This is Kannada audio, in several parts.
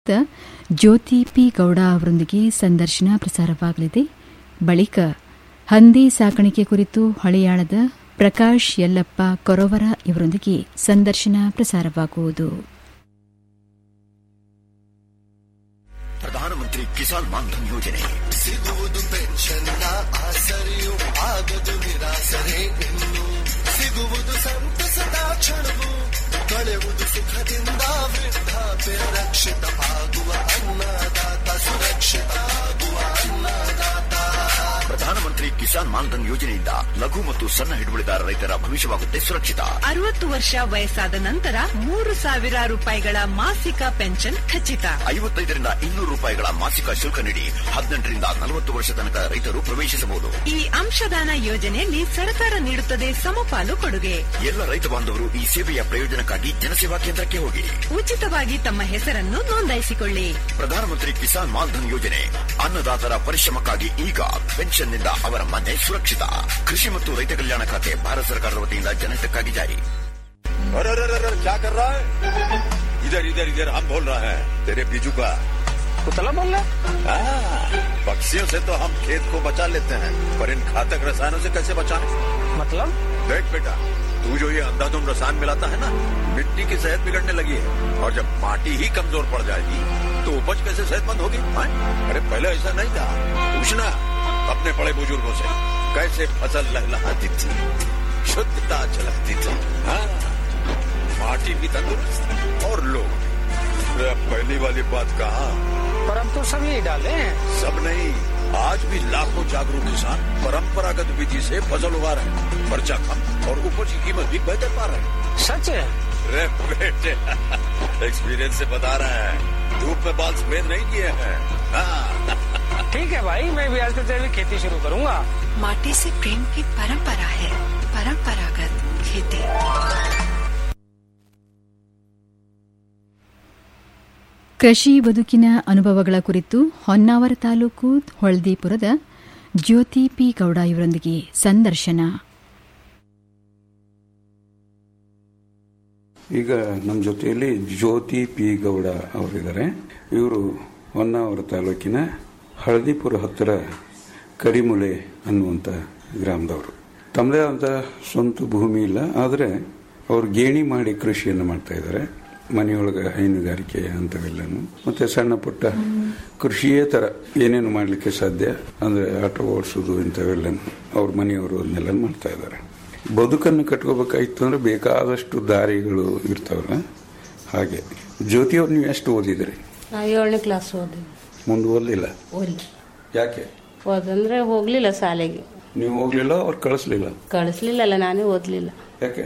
ಜ್ಯೋತಿ ಪಿ ಗೌಡ ಅವರೊಂದಿಗೆ ಸಂದರ್ಶನ ಪ್ರಸಾರವಾಗಲಿದೆ ಬಳಿಕ ಹಂದಿ ಸಾಕಾಣಿಕೆ ಕುರಿತು ಹಳಿಯಾಳದ ಪ್ರಕಾಶ್ ಯಲ್ಲಪ್ಪ ಕೊರವರ ಇವರೊಂದಿಗೆ ಸಂದರ್ಶನ ಪ್ರಸಾರವಾಗುವುದು ಪ್ರಧಾನಮಂತ್ರಿ ಕಿಸಾನ್ ಮಾನ್ಧನ್ ಯೋಜನೆ ಸಿಗುವುದು ಪೆನ್ಷನ್ನ ಆಸರೆಯು ಆಗದು ನಿರಾಸರೆ ಇನ್ನು ಸಿಗುವುದು ಸಂತಸದ ಕ್ಷಣವು ಕಳೆಯುವುದು ಸುಖದಿಂದ ವೃದ್ಧಾಪ್ಯ ರಕ್ಷಿತ ಆಗುವ ಅನ್ನದಾತ ಸುರಕ್ಷಿತ ಆಗುವ ಅನ್ನದಾತ ಪ್ರಧಾನಮಂತ್ರಿ ಕಿಸಾನ್ ಮಾನ್ಧನ್ ಯೋಜನೆಯಿಂದ ಲಘು ಮತ್ತು ಸಣ್ಣ ಹಿಡುವಳಿದಾರ ರೈತರ ಭವಿಷ್ಯವಾಗುತ್ತೆ ಸುರಕ್ಷಿತ ಅರವತ್ತು ವರ್ಷ ವಯಸ್ಸಾದ ನಂತರ ಮೂರು ಸಾವಿರ ರೂಪಾಯಿಗಳ ಮಾಸಿಕ ಪೆನ್ಷನ್ ಖಚಿತ ಐವತ್ತೈದರಿಂದ ಇನ್ನೂರು ರೂಪಾಯಿಗಳ ಮಾಸಿಕ ಶುಲ್ಕ ನೀಡಿ ಹದಿನೆಂಟರಿಂದ ನಲವತ್ತು ವರ್ಷ ತನಕ ರೈತರು ಪ್ರವೇಶಿಸಬಹುದು ಈ ಅಂಶದಾನ ಯೋಜನೆಯಲ್ಲಿ ಸರ್ಕಾರ ನೀಡುತ್ತದೆ ಸಮಪಾಲು ಕೊಡುಗೆ ಎಲ್ಲ ರೈತ ಬಾಂಧವರು ಈ ಸೇವೆಯ ಪ್ರಯೋಜನಕ್ಕಾಗಿ ಜನಸೇವಾ ಕೇಂದ್ರಕ್ಕೆ ಹೋಗಿ ಉಚಿತವಾಗಿ ತಮ್ಮ ಹೆಸರನ್ನು ನೋಂದಾಯಿಸಿಕೊಳ್ಳಿ ಪ್ರಧಾನಮಂತ್ರಿ ಕಿಸಾನ್ ಮಾನ್ಧನ್ ಯೋಜನೆ ಅನ್ನದಾತರ ಪರಿಶ್ರಮಕ್ಕಾಗಿ ಈಗ ಪೆನ್ಷನ್ನಿಂದ ಅವರ ಮನೆ ಸುರಕ್ಷಿತ ಕೃಷಿ ಮತ್ತು ರೈತ ಕಲ್ಯಾಣ ಖಾತೆ ಭಾರತ ಸರ್ಕಾರದ ವತಿಯಿಂದ ಜನಹಿತಕ್ಕಾಗಿ ಜಾರಿ अरे अरे अरे अरे, क्या कर रहा है इधर इधर इधर हम बोल रहे हैं तेरे बीजू का पुतला बोल रहा हाँ, पक्षियों से तो हम खेत को बचा लेते हैं पर इन घातक रसायनों से कैसे बचाएं मतलब देख बेटा तू जो ये अंधाधुंध रसायन मिलाता है ना मिट्टी की सेहत बिगड़ने लगी है और जब माटी ही कमजोर पड़ जाएगी तो उपज कैसे सेहतमंद होगी हाँ? अरे पहले ऐसा नहीं था पूछना अपने बड़े बुजुर्गों से कैसे फसल लहलहाती थी शुद्धता झलकती थी हाँ माटी भी तंदुरुस्त और लोग अरे अब पहली वाली बात कहा पर अब तो सब यही डाले हैं सब नहीं आज भी लाखों जागरूक किसान परंपरागत विधि से फसल उगा रहे हैं खर्चा कम और उपज की कीमत भी बेहतर पा रहे हैं सच है रे बेटे एक्सपीरियंस से बता रहे हैं धूप में बाल सफेद नहीं किए हैं हाँ, ठीक है भाई मैं भी आज से जैविक खेती शुरू करूंगा माटी से प्रेम की परंपरा है परंपरागत खेती ಕೃಷಿ ಬದುಕಿನ ಅನುಭವಗಳ ಕುರಿತು ಹೊನ್ನಾವರ ತಾಲೂಕು ಹೊಳ್ದೀಪುರದ ಜ್ಯೋತಿ ಪಿ ಗೌಡ ಇವರೊಂದಿಗೆ ಸಂದರ್ಶನ ಈಗ ನಮ್ಮ ಜೊತೆಯಲ್ಲಿ ಜ್ಯೋತಿ ಪಿ ಗೌಡ ಅವರಿದ್ದಾರೆ ಇವರು ಹೊನ್ನಾವರ ತಾಲೂಕಿನ ಹಳದಿಪುರ ಹತ್ತಿರ ಕರಿಮುಲೆ ಅನ್ನುವಂಥ ಗ್ರಾಮದವರು ತಮ್ಮದೇ ಆದ ಸ್ವಂತ ಭೂಮಿ ಇಲ್ಲ ಆದರೆ ಅವರು ಗೇಣಿ ಮಾಡಿ ಕೃಷಿಯನ್ನು ಮಾಡ್ತಾ ಇದ್ದಾರೆ ಮನೆಯೊಳಗೆ ಹೈನುಗಾರಿಕೆ ಅಂಥವೆಲ್ಲನು ಮತ್ತೆ ಸಣ್ಣ ಪುಟ್ಟ ಕೃಷಿಯೇತರ ಏನೇನು ಮಾಡಲಿಕ್ಕೆ ಸಾಧ್ಯ ಅಂದರೆ ಆಟೋ ಓಡಿಸೋದು ಇಂಥವೆಲ್ಲನು ಅವ್ರ ಮನೆಯವರು ಅದನ್ನೆಲ್ಲ ಮಾಡ್ತಾ ಇದ್ದಾರೆ ಬದುಕನ್ನು ಕಟ್ಕೋಬೇಕಾಯ್ತು ಅಂದ್ರೆ ಬೇಕಾದಷ್ಟು ದಾರಿಗಳು ಇರ್ತಾವಲ್ಲ ಹಾಗೆ ಜ್ಯೋತಿಯವ್ರು ನೀವು ಎಷ್ಟು ಓದಿದ್ರಿ ನಾವು ಏಳನೇ ಕ್ಲಾಸ್ ಓದಿವಿ ಮುಂದೆ ಓದಲಿಲ್ಲ ಓದ್ಲಿ ಯಾಕೆ ಓದಂದ್ರೆ ಹೋಗ್ಲಿಲ್ಲ ಶಾಲೆಗೆ ನೀವು ಹೋಗ್ಲಿಲ್ಲ ಅವ್ರು ಕಳಿಸ್ಲಿಲ್ಲ ಕಳಿಸ್ಲಿಲ್ಲಲ್ಲ ನಾನೇ ಓದ್ಲಿಲ್ಲ ಯಾಕೆ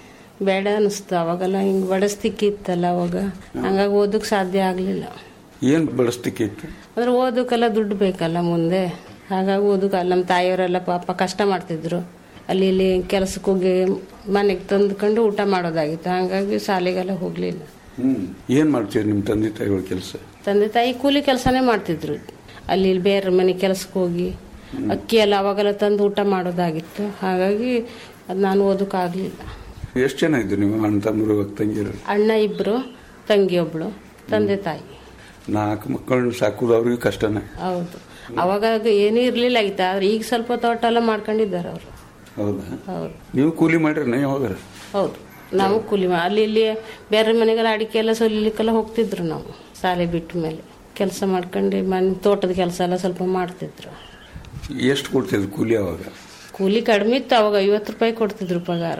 ಬೇಡ ಅನಿಸ್ತು ಅವಾಗೆಲ್ಲ ಹಿಂಗೆ ಬಡಸ್ತಿಕ್ಕಿ ಇತ್ತಲ್ಲ ಅವಾಗ ಹಂಗಾಗಿ ಓದಕ್ಕೆ ಸಾಧ್ಯ ಆಗಲಿಲ್ಲ ಏನು ಬಳಸ್ತಿಕ್ಕೆ ಇತ್ತು ಅಂದ್ರೆ ಓದಕ್ಕೆಲ್ಲ ದುಡ್ಡು ಬೇಕಲ್ಲ ಮುಂದೆ ಹಾಗಾಗಿ ಓದಕ್ಕೆ ನಮ್ಮ ತಾಯಿಯವರೆಲ್ಲ ಪಾಪ ಕಷ್ಟ ಮಾಡ್ತಿದ್ರು ಅಲ್ಲಿ ಇಲ್ಲಿ ಕೆಲಸಕ್ಕೆ ಹೋಗಿ ಮನೆಗೆ ತಂದುಕೊಂಡು ಊಟ ಮಾಡೋದಾಗಿತ್ತು ಹಾಗಾಗಿ ಶಾಲೆಗೆಲ್ಲ ಹೋಗಲಿಲ್ಲ ಹ್ಮ್ ಏನ್ ಮಾಡ್ತೀರಿ ನಿಮ್ಮ ತಂದೆ ತಾಯಿಗಳ ಕೆಲಸ ತಂದೆ ತಾಯಿ ಕೂಲಿ ಕೆಲಸನೇ ಮಾಡ್ತಿದ್ರು ಅಲ್ಲಿ ಇಲ್ಲಿ ಬೇರೆ ಮನೆ ಕೆಲಸಕ್ಕೆ ಹೋಗಿ ಅಕ್ಕಿ ಎಲ್ಲ ಅವಾಗೆಲ್ಲ ತಂದು ಊಟ ಮಾಡೋದಾಗಿತ್ತು ಹಾಗಾಗಿ ಅದು ನಾನು ಓದೋಕ್ಕಾಗಲಿಲ್ಲ ಎಷ್ಟು ಜನ ಇದ್ರು ನೀವು ಅಣ್ಣ ತಮ್ಮರು ತಂಗಿರು ಅಣ್ಣ ಇಬ್ಬರು ತಂಗಿ ಒಬ್ಳು ತಂದೆ ತಾಯಿ ನಾಲ್ಕು ಮಕ್ಕಳನ್ನ ಸಾಕೋದು ಅವ್ರಿಗೆ ಕಷ್ಟನೇ ಹೌದು ಅವಾಗ ಏನೂ ಇರಲಿಲ್ಲ ಆಗಿತ್ತು ಆದ್ರೆ ಈಗ ಸ್ವಲ್ಪ ತೋಟ ಎಲ್ಲ ಮಾಡ್ಕೊಂಡಿದ್ದಾರೆ ಅವರು ಹೌದಾ ಹೌದು ನೀವು ಕೂಲಿ ಮಾಡ್ರಿ ಯಾವಾಗ ಹೌದು ನಾವು ಕೂಲಿ ಮಾ ಅಲ್ಲಿ ಇಲ್ಲಿ ಬೇರೆ ಮನೆಗೆಲ್ಲ ಅಡಿಕೆ ಎಲ್ಲ ಸೊಲಿಲಿಕ್ಕೆಲ್ಲ ಹೋಗ್ತಿದ್ರು ನಾವು ಶಾಲೆ ಬಿಟ್ಟ ಮೇಲೆ ಕೆಲಸ ಮಾಡ್ಕೊಂಡು ಮನೆ ತೋಟದ ಕೆಲಸ ಎಲ್ಲ ಸ್ವಲ್ಪ ಮಾಡ್ತಿದ್ರು ಎಷ್ಟು ಕೊಡ್ತಿದ್ರು ಕೂಲಿ ಅವಾಗ ಕೂಲಿ ಕಡಿಮೆ ಇತ್ತು ಅವಾಗ ಐವತ್ತು ರೂಪಾಯಿ ಕೊಡ್ತಿದ್ರು ಪಗಾರ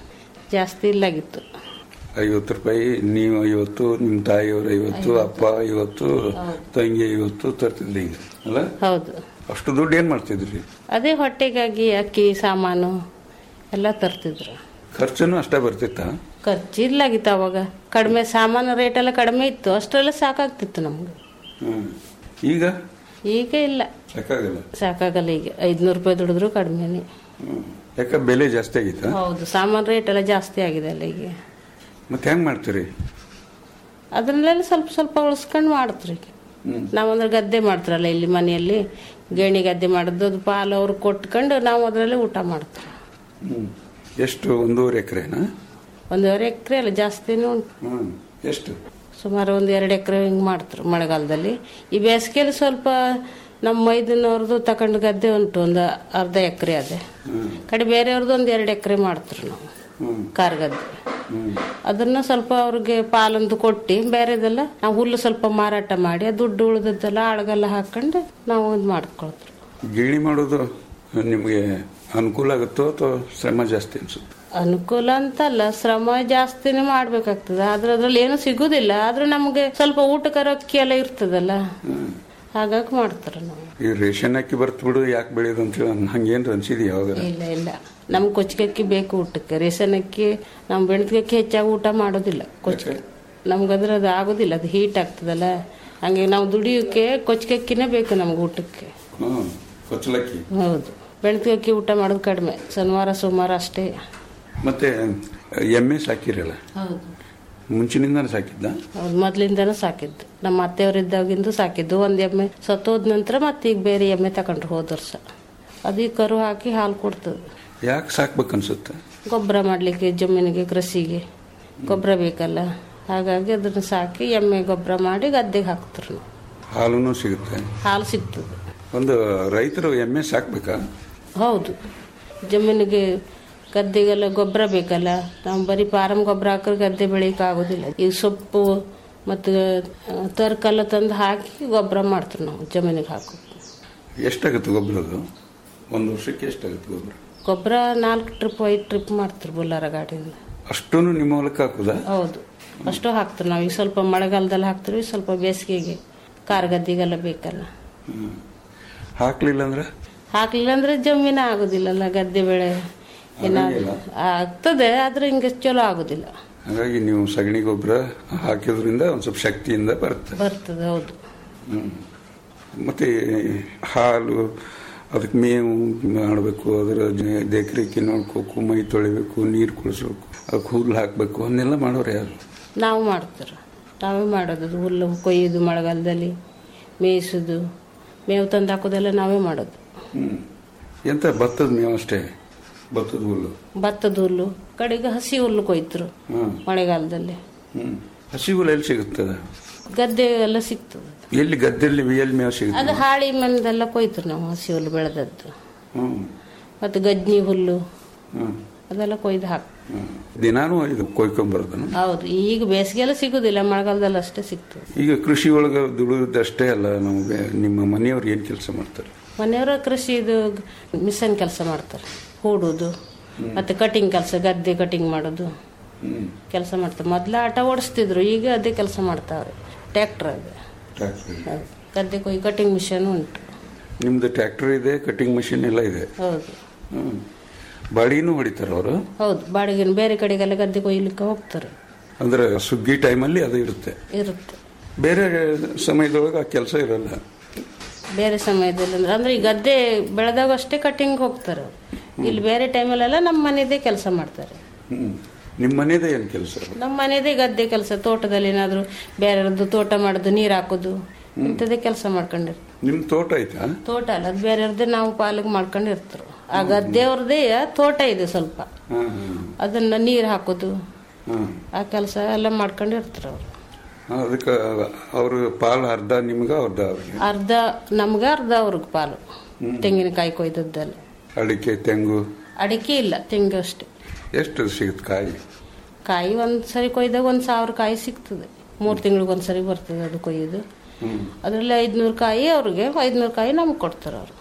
ಜಾಸ್ತಿ ಇಲ್ಲಾಗಿತ್ತು ಐವತ್ತು ರೂಪಾಯಿ ನೀವು ಐವತ್ತು ನಿಮ್ಮ ತಾಯಿಯವ್ರು ಐವತ್ತು ಅಪ್ಪ ಐವತ್ತು ತಂಗಿ ಐವತ್ತು ತರ್ತಿದ್ರಿ ಹಿಂಗೆ ಅಲ್ಲ ಹೌದು ಅಷ್ಟು ದುಡ್ಡು ಏನು ಮಾಡ್ತಿದ್ರಿ ಅದೇ ಹೊಟ್ಟೆಗಾಗಿ ಅಕ್ಕಿ ಸಾಮಾನು ಎಲ್ಲ ತರ್ತಿದ್ರು ಖರ್ಚುನು ಅಷ್ಟೇ ಬರ್ತಿತ್ತ ಖರ್ಚು ಇಲ್ಲಾಗಿತ್ತು ಅವಾಗ ಕಡಿಮೆ ಸಾಮಾನು ರೇಟ್ ಎಲ್ಲ ಕಡಿಮೆ ಇತ್ತು ಅಷ್ಟೆಲ್ಲ ಸಾಕಾಗ್ತಿತ್ತು ನಮ್ಗೆ ಹ್ಮ್. ಈಗ ಈಗ ಇಲ್ಲ ಸಾಕಾಗಲ್ಲ ಸಾಕಾಗಲ್ಲ ಈಗ ಐದ್ನೂರು ರೂಪಾಯಿ ದುಡಿದ್ರು ಕಡಿಮೆನೆ ಹ್ಮ್. ಯಾಕೆ ಬೆಲೆ ಜಾಸ್ತಿ ಆಗಿತ್ತಾ ಹೌದು ಸಾಮಾನು ರೇಟ್ ಎಲ್ಲ ಜಾಸ್ತಿ ಆಗಿದೆ ಅಲ್ಲ ಈಗ ಮತ್ತೆ ಹೆಂಗ್ ಮಾಡ್ತೀರಿ ಅದನ್ನೆಲ್ಲ ಸ್ವಲ್ಪ ಸ್ವಲ್ಪ ಉಳಿಸ್ಕೊಂಡು ಮಾಡ್ತ್ರಿ ನಾವಂದ್ರೆ ಗದ್ದೆ ಮಾಡ್ತಾರಲ್ಲ ಇಲ್ಲಿ ಮನೆಯಲ್ಲಿ ಗೇಣಿ ಗದ್ದೆ ಮಾಡೋದು ಅದು ಪಾಲು ಅವ್ರು ಕೊಟ್ಕೊಂಡು ನಾವು ಅದರಲ್ಲೇ ಊಟ ಮಾಡ್ತೀವಿ ಹ್ಮ್. ಎಷ್ಟು ಒಂದೂವರೆ ಎಕರೆನಾ ಒಂದೂವರೆ ಎಕರೆ ಅಲ್ಲ ಜಾಸ್ತಿನೂ ಉಂಟು ಹ್ಮ್ ಎಷ್ಟು ಸುಮಾರು ಒಂದು ಎರಡು ಎಕರೆ ಹಿಂಗೆ ಮಾಡ್ತಾರೆ ಮಳೆಗಾಲದಲ್ಲಿ ಈ ಬೇಸಿಗೆಯಲ್ಲಿ ಸ್ವಲ್ಪ ನಮ್ಮ ಮೈದನವ್ರದ್ದು ತಗೊಂಡು ಗದ್ದೆ ಉಂಟು ಒಂದು ಅರ್ಧ ಎಕರೆ ಅದೇ ಕಡೆ ಬೇರೆಯವ್ರದ್ದು ಒಂದು ಎರಡು ಎಕರೆ ಮಾಡ್ತಾರೆ ನಾವು ಕಾರ್ಗದ್ದೆ ಅದನ್ನ ಸ್ವಲ್ಪ ಅವ್ರಿಗೆ ಪಾಲಂದು ಕೊಟ್ಟು ಬೇರೆದೆಲ್ಲ ನಾವು ಹುಲ್ಲು ಸ್ವಲ್ಪ ಮಾರಾಟ ಮಾಡಿ ಆ ದುಡ್ಡು ಉಳಿದದ್ದೆಲ್ಲ ಆಳ್ಗೆಲ್ಲ ಹಾಕೊಂಡು ನಾವು ಇದು ಮಾಡ್ಕೊಳ್ತೀವಿ ಗಿರಣಿ ಮಾಡೋದು ನಿಮಗೆ ಅನುಕೂಲ ಆಗುತ್ತೋ ಅಥವಾ ಶ್ರಮ ಜಾಸ್ತಿ ಅನ್ಸುತ್ತೆ ಅನುಕೂಲ ಅಂತಲ್ಲ ಶ್ರಮ ಜಾಸ್ತಿನೇ ಮಾಡ್ಬೇಕಾಗ್ತದೆ ಆದ್ರೆ ಅದ್ರಲ್ಲಿ ಏನು ಸಿಗುದಿಲ್ಲ ಆದ್ರೆ ನಮಗೆ ಸ್ವಲ್ಪ ಊಟಕರ ಅಕ್ಕಿ ಎಲ್ಲ ಇರ್ತದಲ್ಲ ಹಾಗಾಗಿ ಮಾಡ್ತಾರೆ ನಾವು ಈ ರೇಷನ್ ಅಕ್ಕಿ ಬರ್ತ್ ಬಿಡು ಯಾಕೆ ಬೆಳೆಯೋದು ಅಂತೇಳಿ ಹಂಗೇನು ಅನ್ಸಿದಿ ಯಾವಾಗ ಇಲ್ಲ ಇಲ್ಲ ನಮ್ಗೆ ಕೊಚ್ಚಿಗೆ ಅಕ್ಕಿ ಬೇಕು ಊಟಕ್ಕೆ ರೇಷನ್ ಅಕ್ಕಿ ನಮ್ಮ ಬೆಣ್ತಿಗೆ ಅಕ್ಕಿ ಹೆಚ್ಚಾಗಿ ಊಟ ಮಾಡೋದಿಲ್ಲ ಕೊಚ್ಚಿಗೆ ನಮ್ಗದ್ರ ಅದು ಆಗೋದಿಲ್ಲ ಅದು ಹೀಟ್ ಆಗ್ತದಲ್ಲ ಹಂಗೆ ನಾವು ದುಡಿಯೋಕೆ ಕೊಚ್ಚಿಗೆ ಅಕ್ಕಿನೇ ಬೇಕು ನಮ್ಗೆ ಊಟಕ್ಕೆ ಹ್ಞೂ ಕೊಚ್ಚಲಕ್ಕಿ ಹೌದು ಬೆಣ್ತಿಗೆ ಅಕ್ಕಿ ಊಟ ಮಾಡೋದು ಕಡಿಮೆ ಶನಿವಾರ ಸೋಮವಾರ ಅಷ್ಟೇ ಮತ್ತೆ ಎಮ್ಮೆ ಸಾಕಿರಲ್ಲ ಹೌದು ಮುಂಚಿನಿಂದಾನೆ ಸಾಕಿದ್ದ ಹೌದು ಮೊದ್ಲಿಂದನೂ ಸಾಕಿದ್ದು ನಮ್ಮ ಅತ್ತೆಯವರಿದ್ದಾಗಿಂದು ಸಾಕಿದ್ದು ಒಂದ್ ಎಮ್ಮೆ ಸತ್ತೋದ ನಂತರ ಮತ್ತೆ ಈಗ ಬೇರೆ ಎಮ್ಮೆ ತಗೊಂಡ್ರು ಹೋದ ವರ್ಷ ಅದೀಗ ಕರು ಹಾಕಿ ಹಾಲು ಕೊಡ್ತದೆ ಯಾಕೆ ಸಾಕ್ಬೇಕನ್ಸುತ್ತೆ ಗೊಬ್ಬರ ಮಾಡಲಿಕ್ಕೆ ಜಮೀನಿಗೆ ಕೃಷಿಗೆ ಗೊಬ್ಬರ ಬೇಕಲ್ಲ ಹಾಗಾಗಿ ಅದನ್ನು ಸಾಕಿ ಎಮ್ಮೆ ಗೊಬ್ಬರ ಮಾಡಿ ಗದ್ದೆಗೆ ಹಾಕ್ತಾರೆ ನಾವು ಹಾಲೂ ಸಿಗುತ್ತೆ ಹಾಲು ಸಿಗ್ತದೆ ಒಂದು ರೈತರು ಎಮ್ಮೆ ಸಾಕ್ಬೇಕಾ ಹೌದು ಜಮೀನಿಗೆ ಗದ್ದೆಗೆಲ್ಲ ಗೊಬ್ಬರ ಬೇಕಲ್ಲ ನಾವು ಬರೀ ಫಾರಂ ಗೊಬ್ಬರ ಹಾಕಿದ್ರೆ ಗದ್ದೆ ಬೆಳೆಯಕ್ಕೆ ಆಗೋದಿಲ್ಲ ಈಗ ಸೊಪ್ಪು ಮತ್ತು ತರಕಲ್ಲ ತಂದು ಹಾಕಿ ಗೊಬ್ಬರ ಮಾಡ್ತೀವಿ ನಾವು ಜಮೀನಿಗೆ ಹಾಕೋ ಎಷ್ಟಾಗುತ್ತೆ ಗೊಬ್ಬರದು ಒಂದು ವರ್ಷಕ್ಕೆ ಎಷ್ಟಾಗುತ್ತೆ ಗೊಬ್ಬರ ಗೊಬ್ಬರ ನಾಲ್ಕು ಟ್ರಿಪ್ ಐದು ಟ್ರಿಪ್ ಮಾಡ್ತೀವಿ ಬುಲ್ಲಾರ ಗಾಡಿಯಿಂದ ಅಷ್ಟೂ ನಿಮ್ಮ ಹೊಲಕ್ಕೆ ಹಾಕುದಾ ಹೌದು ಅಷ್ಟು ಹಾಕ್ತೀವಿ ನಾವು ಈಗ ಸ್ವಲ್ಪ ಮಳೆಗಾಲದಲ್ಲಿ ಹಾಕ್ತೀವಿ ಸ್ವಲ್ಪ ಬೇಸಿಗೆಗೆ ಕಾರ್ ಗದ್ದಿಗೆಲ್ಲ ಬೇಕಲ್ಲ ಹಾಕ್ಲಿಲ್ಲ ಅಂದ್ರೆ ಹಾಕ್ಲಿಲ್ಲ ಅಂದ್ರೆ ಜಮೀನು ಆಗೋದಿಲ್ಲಲ್ಲ ಗದ್ದೆ ಬೆಳೆ ಏನಾದ್ರು ಆಗ್ತದೆ ಆದ್ರೆ ಹಿಂಗೆ ಚಲೋ ಆಗೋದಿಲ್ಲ ಹಾಗಾಗಿ ನೀವು ಸಗಣಿ ಗೊಬ್ಬರ ಹಾಕಿದ್ರಿಂದ ಒಂದು ಸ್ವಲ್ಪ ಶಕ್ತಿಯಿಂದ ಬರುತ್ತೆ ಬರ್ತದೆ ಹೌದು ಹ್ಮ್. ಮತ್ತೆ ಹಾಲು ಅದಕ್ಕೆ ಮೇವು ಮಾಡಬೇಕು ಅದರ ಜ- ದೇಖರೇಖೆ ನೋಡ್ಕೋಕು ಮೈ ತೊಳಿಬೇಕು ನೀರು ಕುಡಿಸ್ಬೇಕು ಅದಕ್ಕೆ ಹುಲ್ಲು ಹಾಕಬೇಕು ಅವನ್ನೆಲ್ಲ ಮಾಡೋರು ಯಾರು ನಾವು ಮಾಡ್ತೀರ ನಾವೇ ಮಾಡೋದು ಅದು ಹುಲ್ಲು ಕೊಯ್ಯೋದು ಮಳೆಗಾಲದಲ್ಲಿ ಮೇಯಿಸೋದು ಮೇವು ತಂದು ಹಾಕೋದೆಲ್ಲ ನಾವೇ ಮಾಡೋದು ಹ್ಮ್. ಎಂತ ಭತ್ತದ ಮೇವು ಅಷ್ಟೇ ಭತ್ತದ ಹುಲ್ಲು ಭತ್ತದ ಹುಲ್ಲು ಕಡೆಗೆ ಹಸಿ ಹುಲ್ಲು ಕೊಯ್ತರು ಹ್ಮ್. ಮಳೆಗಾಲದಲ್ಲಿ ಹ್ಮ್. ಹಸಿ ಹುಲ್ಲು ಎಲ್ಲಿ ಸಿಗುತ್ತದ ಗದ್ದೆ ಎಲ್ಲ ಸಿಗ್ತದೆ ಎಲ್ಲಿ ಗದ್ದೆಯಲ್ಲಿ ಎಲ್ಲಿ ಮೇವು ಅದು ಸಿಗುತ್ತೆ ಹಾಳಿ ಮಂದೆಲ್ಲ ಕೊಯ್ತರು ನಾವು ಹಸಿ ಹುಲ್ಲು ಬೆಳೆದದ್ದು ಹ್ಮ್ ಮತ್ತು ಗಜ್ನಿ ಹುಲ್ಲು ಹ್ಮ್ ಅದೆಲ್ಲ ಕೊಯ್ದು ಹಾಕ್ ಹ್ಮ್. ದಿನಾನು ಇದು ಕೊಯ್ಕೊಂಬರೋದನ್ನು ಹೌದು ಈಗ ಬೇಸಿಗೆಲ್ಲ ಸಿಗುದಿಲ್ಲ ಮಳೆಗಾಲದಲ್ಲಿ ಅಷ್ಟೇ ಸಿಗ್ತದೆ ಈಗ ಕೃಷಿ ಒಳಗೆ ದುಡಿದಷ್ಟೇ ಅಲ್ಲ ನಮಗೆ ನಿಮ್ಮ ಮನೆಯವ್ರು ಏನು ಕೆಲಸ ಮಾಡ್ತಾರೆ ಮನೆಯವರ ಕೃಷಿ ಇದು ಮಿಷನ್ ಕೆಲಸ ಮಾಡ್ತಾರೆ ಹೂಡುದು ಮತ್ತೆ ಕಟಿಂಗ್ ಕೆಲಸ ಗದ್ದೆ ಕಟಿಂಗ್ ಮಾಡೋದು ಹ್ಮ್. ಕೆಲಸ ಮಾಡ್ತಾರೆ ಮೊದ್ಲು ಆಟ ಓಡಿಸ್ತಿದ್ರು ಈಗ ಅದೇ ಕೆಲಸ ಮಾಡ್ತಾವ್ರೆ ಟ್ರ್ಯಾಕ್ಟರ್ ಅದು ಟ್ರ್ಯಾಕ್ಟರ್ ಹೌದು. ಗದ್ದೆ ಕೊಯ್ ಕಟಿಂಗ್ ಮಿಷನ್ ಉಂಟು ನಿಮ್ದು ಟ್ರ್ಯಾಕ್ಟರ್ ಇದೆ ಕಟಿಂಗ್ ಮಷಿನ್ ಎಲ್ಲ ಇದೆ ಹೌದು ಹ್ಮ್. ಬಾಡಿಗೆನೂ ಹೊಡಿತಾರೆ ಅವರು ಹೌದು ಬಾಡಿಗೆ ಬೇರೆ ಕಡೆಗೆಲ್ಲ ಗದ್ದೆ ಕೊಯ್ಲಿಕ್ಕೆ ಹೋಗ್ತಾರೆ ಅಂದ್ರೆ ಸುಗ್ಗಿ ಟೈಮಲ್ಲಿ ಅದು ಇರುತ್ತೆ ಇರುತ್ತೆ ಬೇರೆ ಸಮಯದೊಳಗೆ ಆ ಕೆಲಸ ಇರಲ್ಲ ಬೇರೆ ಸಮಯದಲ್ಲಿ ಅಂದ್ರೆ ಅಂದ್ರೆ ಈ ಗದ್ದೆ ಬೆಳೆದಾಗ ಅಷ್ಟೇ ಕಟಿಂಗ್ ಹೋಗ್ತಾರೆ ಅವ್ರು. ಇಲ್ಲಿ ಬೇರೆ ಟೈಮಲ್ಲೆಲ್ಲ ನಮ್ಮ ಮನೆದೇ ಕೆಲಸ ಮಾಡ್ತಾರೆ ಹ್ಮ್. ನಿಮ್ಮ ಮನೆದೇ ಏನು ಕೆಲಸ ನಮ್ಮ ಮನೆದೇ ಗದ್ದೆ ಕೆಲಸ ತೋಟದಲ್ಲಿ ಏನಾದ್ರು ಬೇರೆಯವ್ರದ್ದು ತೋಟ ಮಾಡೋದು ನೀರು ಹಾಕೋದು ಇಂಥದ್ದೇ ಕೆಲಸ ಮಾಡ್ಕೊಂಡಿರ್ತಾರೆ ನಿಮ್ಮ ತೋಟ ಆಯ್ತಾ ತೋಟ ಅಲ್ಲ ಅದು ಬೇರೆಯವ್ರದ್ದೇ ನಾವು ಪಾಲಿಗೆ ಮಾಡ್ಕೊಂಡಿರ್ತಾರೆ ಆ ಗದ್ದೆಯವ್ರದ್ದೇ ತೋಟ ಇದೆ ಸ್ವಲ್ಪ ಹಾಂ ಹಾಂ ಅದನ್ನ ನೀರು ಹಾಕೋದು ಹಾಂ ಆ ಕೆಲಸ ಎಲ್ಲ ಮಾಡ್ಕೊಂಡಿರ್ತಾರೆ ಅವರು ಅದಕ್ಕೆ ಅವರು ಪಾಲು ಅರ್ಧ ನಿಮ್ಗೆ ಅರ್ಧ ಅವ್ರಿಗೆ ಅರ್ಧ ನಮ್ಗ ಅರ್ಧ ಅವ್ರಿಗೆ ಪಾಲು ತೆಂಗಿನಕಾಯಿ ಕೊಯ್ದದ್ದೆಲ್ಲ ಅಡಿಕೆ ತೆಂಗು ಅಡಿಕೆ ಇಲ್ಲ ತೆಂಗು ಅಷ್ಟೇ ಎಷ್ಟು ಸಿಗುತ್ತೆ ಕಾಯಿ ಕಾಯಿ ಒಂದ್ ಸರಿ ಕೊಯ್ದಾಗ ಒಂದ್ ಸಾವಿರ ಕಾಯಿ ಸಿಗ್ತದೆ ಮೂರ್ ತಿಂಗಳಿಗೆ ಒಂದ್ಸರಿ ಬರ್ತದೆ ಅದು ಕೊಯ್ಯೋದು ಅದರಲ್ಲಿ ಐದ್ನೂರು ಕಾಯಿ ಅವ್ರಿಗೆ ಐದ್ನೂರು ಕಾಯಿ ನಮ್ಗೆ ಕೊಡ್ತಾರೆ ಅವರು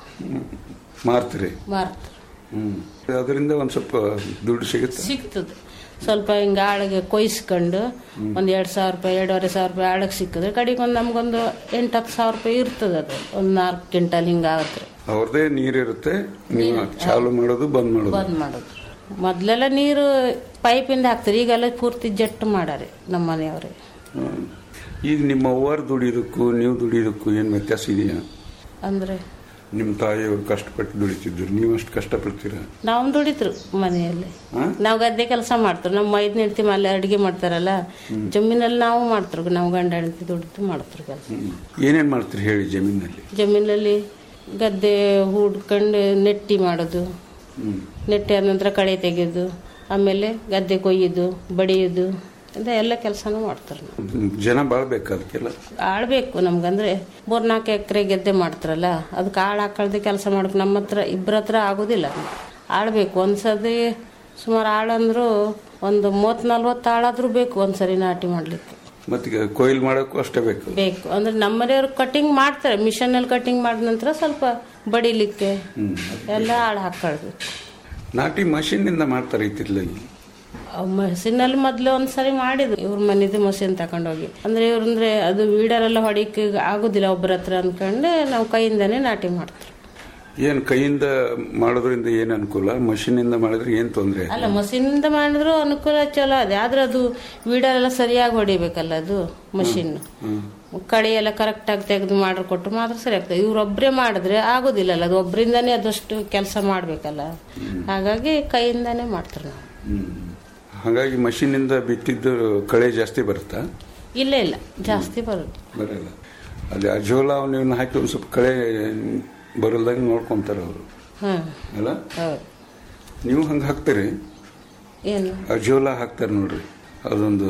ಮಾರ್ತೀರಿ ಮಾರ್ತಾರೆ ಹ್ಮ್ ಅದರಿಂದ ಒಂದು ಸ್ವಲ್ಪ ದುಡ್ಡು ಸಿಗುತ್ತೆ ಸಿಗ್ತದೆ ಸ್ವಲ್ಪ ಹಿಂಗ ಆಳಿಗೆ ಕೊಯ್ಸ್ಕೊಂಡು ಒಂದ್ ಎರಡ್ ಸಾವಿರ ರೂಪಾಯಿ ಎರಡೂವರೆ ಸಾವಿರ ರೂಪಾಯಿ ಆಳಕ್ಕೆ ಸಿಕ್ಕಿದ್ರೆ ಕಡೆಗೆ ಒಂದು ನಮ್ಗೊಂದು ಎಂಟು ಹತ್ತು ಸಾವಿರ ರೂಪಾಯಿ ಇರ್ತದೆ ಅದು ಒಂದು ನಾಲ್ಕು ಕ್ವಿಂಟಲ್ ಹಿಂಗಾಗತ್ರೆ ಅವ್ರದೇ ನೀರಿರುತ್ತೆ ನೀವು ಚಾಲು ಮಾಡೋದು ಬಂದ್ ಮಾಡೋದು ಬಂದ್ ಮಾಡೋದು ಮೊದ್ಲೆಲ್ಲ ನೀರು ಪೈಪಿಂದ ಹಾಕ್ತಾರೆ ಈಗೆಲ್ಲ ಪೂರ್ತಿ ಜಟ್ಟು ಮಾಡಾರೆ ನಮ್ಮ ಮನೆಯವ್ರೆ ಹ್ಮ್. ಈಗ ನಿಮ್ಮ ಅವ್ವಾರು ದುಡಿಯೋದಕ್ಕೂ ನೀವು ದುಡಿಯೋದಕ್ಕೂ ಏನು ವ್ಯತ್ಯಾಸ ಇದೆಯಾ ಅಂದ್ರೆ ನಿಮ್ಮ ತಾಯಿಯವರು ಕಷ್ಟಪಟ್ಟು ದುಡಿತಿದ್ರು ನೀವು ಅಷ್ಟು ಕಷ್ಟಪಡ್ತೀರಾ ನಾವು ದುಡಿದ್ರು ಮನೆಯಲ್ಲಿ ಹಾ? ನಾವು ಗದ್ದೆ ಕೆಲಸ ಮಾಡ್ತಾರೆ ನಮ್ಮ ಮೈದ್ ಹೆಂಡತಿ ಮೇಲೆ ಅಡಿಗೆ ಮಾಡ್ತಾರಲ್ಲ ಜಮೀನಲ್ಲಿ ನಾವು ಮಾಡ್ತಾರೆ ನಾವು ಗಂಡ ಹೆಂಡತಿ ದುಡಿದು ಮಾಡ್ತಾರೆ ಕೆಲಸ ಏನೇನು ಮಾಡ್ತೀರಿ ಹೇಳಿ ಜಮೀನಲ್ಲಿ ಜಮೀನಲ್ಲಿ ಗದ್ದೆ ಹೂಡ್ಕೊಂಡು ನೆಟ್ಟಿ ಮಾಡೋದು ಹ್ಮ್. ನೆಟ್ಟಿ ಆದ ನಂತರ ಕಳೆ ತೆಗೆಯೋದು ಆಮೇಲೆ ಗದ್ದೆ ಕೊಯ್ಯೋದು ಬಡಿಯೋದು ಇದೆ ಎಲ್ಲ ಕೆಲಸನೂ ಮಾಡ್ತಾರೆ ನಾವು ಜನ ಬಾಳ್ಬೇಕು ಅದಕ್ಕೆಲ್ಲ ಆಳ್ಬೇಕು ನಮ್ಗಂದ್ರೆ ಮೂರ್ನಾಲ್ಕು ಎಕರೆ ಗೆದ್ದೆ ಮಾಡ್ತಾರಲ್ಲ ಅದಕ್ಕೆ ಆಳು ಹಾಕಳ್ದೆ ಕೆಲಸ ಮಾಡಕ್ಕೆ ನಮ್ಮ ಹತ್ರ ಇಬ್ಬರ ಹತ್ರ ಆಗೋದಿಲ್ಲ ಆಳ್ಬೇಕು ಒಂದ್ಸತಿ ಸುಮಾರು ಆಳಂದ್ರು ಒಂದು ಮೂವತ್ತು ನಲ್ವತ್ತು ಆಳಾದ್ರೂ ಬೇಕು ಒಂದ್ಸರಿ ನಾಟಿ ಮಾಡ್ಲಿಕ್ಕೆ ಮತ್ತೀಗ ಕೊಯ್ಲು ಮಾಡೋಕ್ಕೂ ಅಷ್ಟೇ ಬೇಕು ಬೇಕು ಅಂದ್ರೆ ನಮ್ಮನೆಯವ್ರು ಕಟಿಂಗ್ ಮಾಡ್ತಾರೆ ಮಿಷನಲ್ಲಿ ಕಟಿಂಗ್ ಮಾಡಿದ ನಂತರ ಸ್ವಲ್ಪ ಬಡಿಲಿಕ್ಕೆ ಎಲ್ಲ ಆಳು ಹಾಕೊಳ್ಬೇಕು ನಾಟಿ ಮಷೀನಿಂದ ಮಾಡ್ತಾರೆ ಇತ್ತಿತ್ತಲಾಗಿ ಮಷೀನಲ್ಲಿ ಮೊದ್ಲು ಒಂದ್ಸರಿ ಮಾಡಿದ್ರು ಇವ್ರ ಮನೆದು ಮಷೀನ್ ತಕೊಂಡೋಗಿ ಅಂದ್ರೆ ಇವ್ರಂದ್ರೆ ಅದು ವೀಡರೆಲ್ಲ ಹೊಡಿಕ್ಕೆ ಆಗುದಿಲ್ಲ ಒಬ್ಬರ ಹತ್ರ ಅನ್ಕೊಂಡು ನಾವು ಕೈಯಿಂದಾನೇ ನಾಟಿ ಮಾಡ್ತೀವಿ ಏನು ಕೈಯಿಂದ ಮಾಡೋದ್ರಿಂದ ಏನು ಅನುಕೂಲ ಮಷೀನಿಂದ ಮಾಡಿದ್ರೆ ಏನು ತೊಂದರೆ ಅಲ್ಲ ಮಷೀನಿಂದ ಮಾಡಿದ್ರು ಅನುಕೂಲ ಚಲೋ ಅದೇ ಆದ್ರೆ ಅದು ವೀಡರೆಲ್ಲ ಸರಿಯಾಗಿ ಹೊಡಿಬೇಕಲ್ಲ ಅದು ಮಷೀನ್ ಕಳೆ ಎಲ್ಲ ಕರೆಕ್ಟಾಗಿ ತೆಗೆದು ಮಾಡ್ರು ಕೊಟ್ಟು ಮಾತ್ರ ಸರಿ ಆಗ್ತದೆ ಇವ್ರೊಬ್ಬರೇ ಮಾಡಿದ್ರೆ ಆಗೋದಿಲ್ಲಲ್ಲ ಅದು ಒಬ್ಬರಿಂದಾನೇ ಅದಷ್ಟು ಕೆಲಸ ಮಾಡ್ಬೇಕಲ್ಲ ಹಾಗಾಗಿ ಕೈಯಿಂದಾನೇ ಮಾಡ್ತಾರೆ ನಾವು ಹಾಗಾಗಿ ಮಷೀನಿಂದ ಬಿತ್ತಿದ್ದು ಕಳೆ ಜಾಸ್ತಿ ಬರುತ್ತಾ ಇಲ್ಲ ಇಲ್ಲ ಜಾಸ್ತಿ ಬರುತ್ತೆ ಬರಲ್ಲ ಅಲ್ಲಿ ಅಜೋಲ ಅವನ್ನ ಹಾಕಿ ಒಂದು ಸ್ವಲ್ಪ ಕಳೆ ಬರಲ್ದಂಗೆ ನೋಡ್ಕೊಂತಾರೆ ಅವರು ಹ್ಮ್ ಅಲ್ಲ ಹೌದು ನೀವು ಹಂಗೆ ಹಾಕ್ತೀರಿ ಏನು ಅಜೋಲ ಹಾಕ್ತಾರೆ ನೋಡ್ರಿ ಅದೊಂದು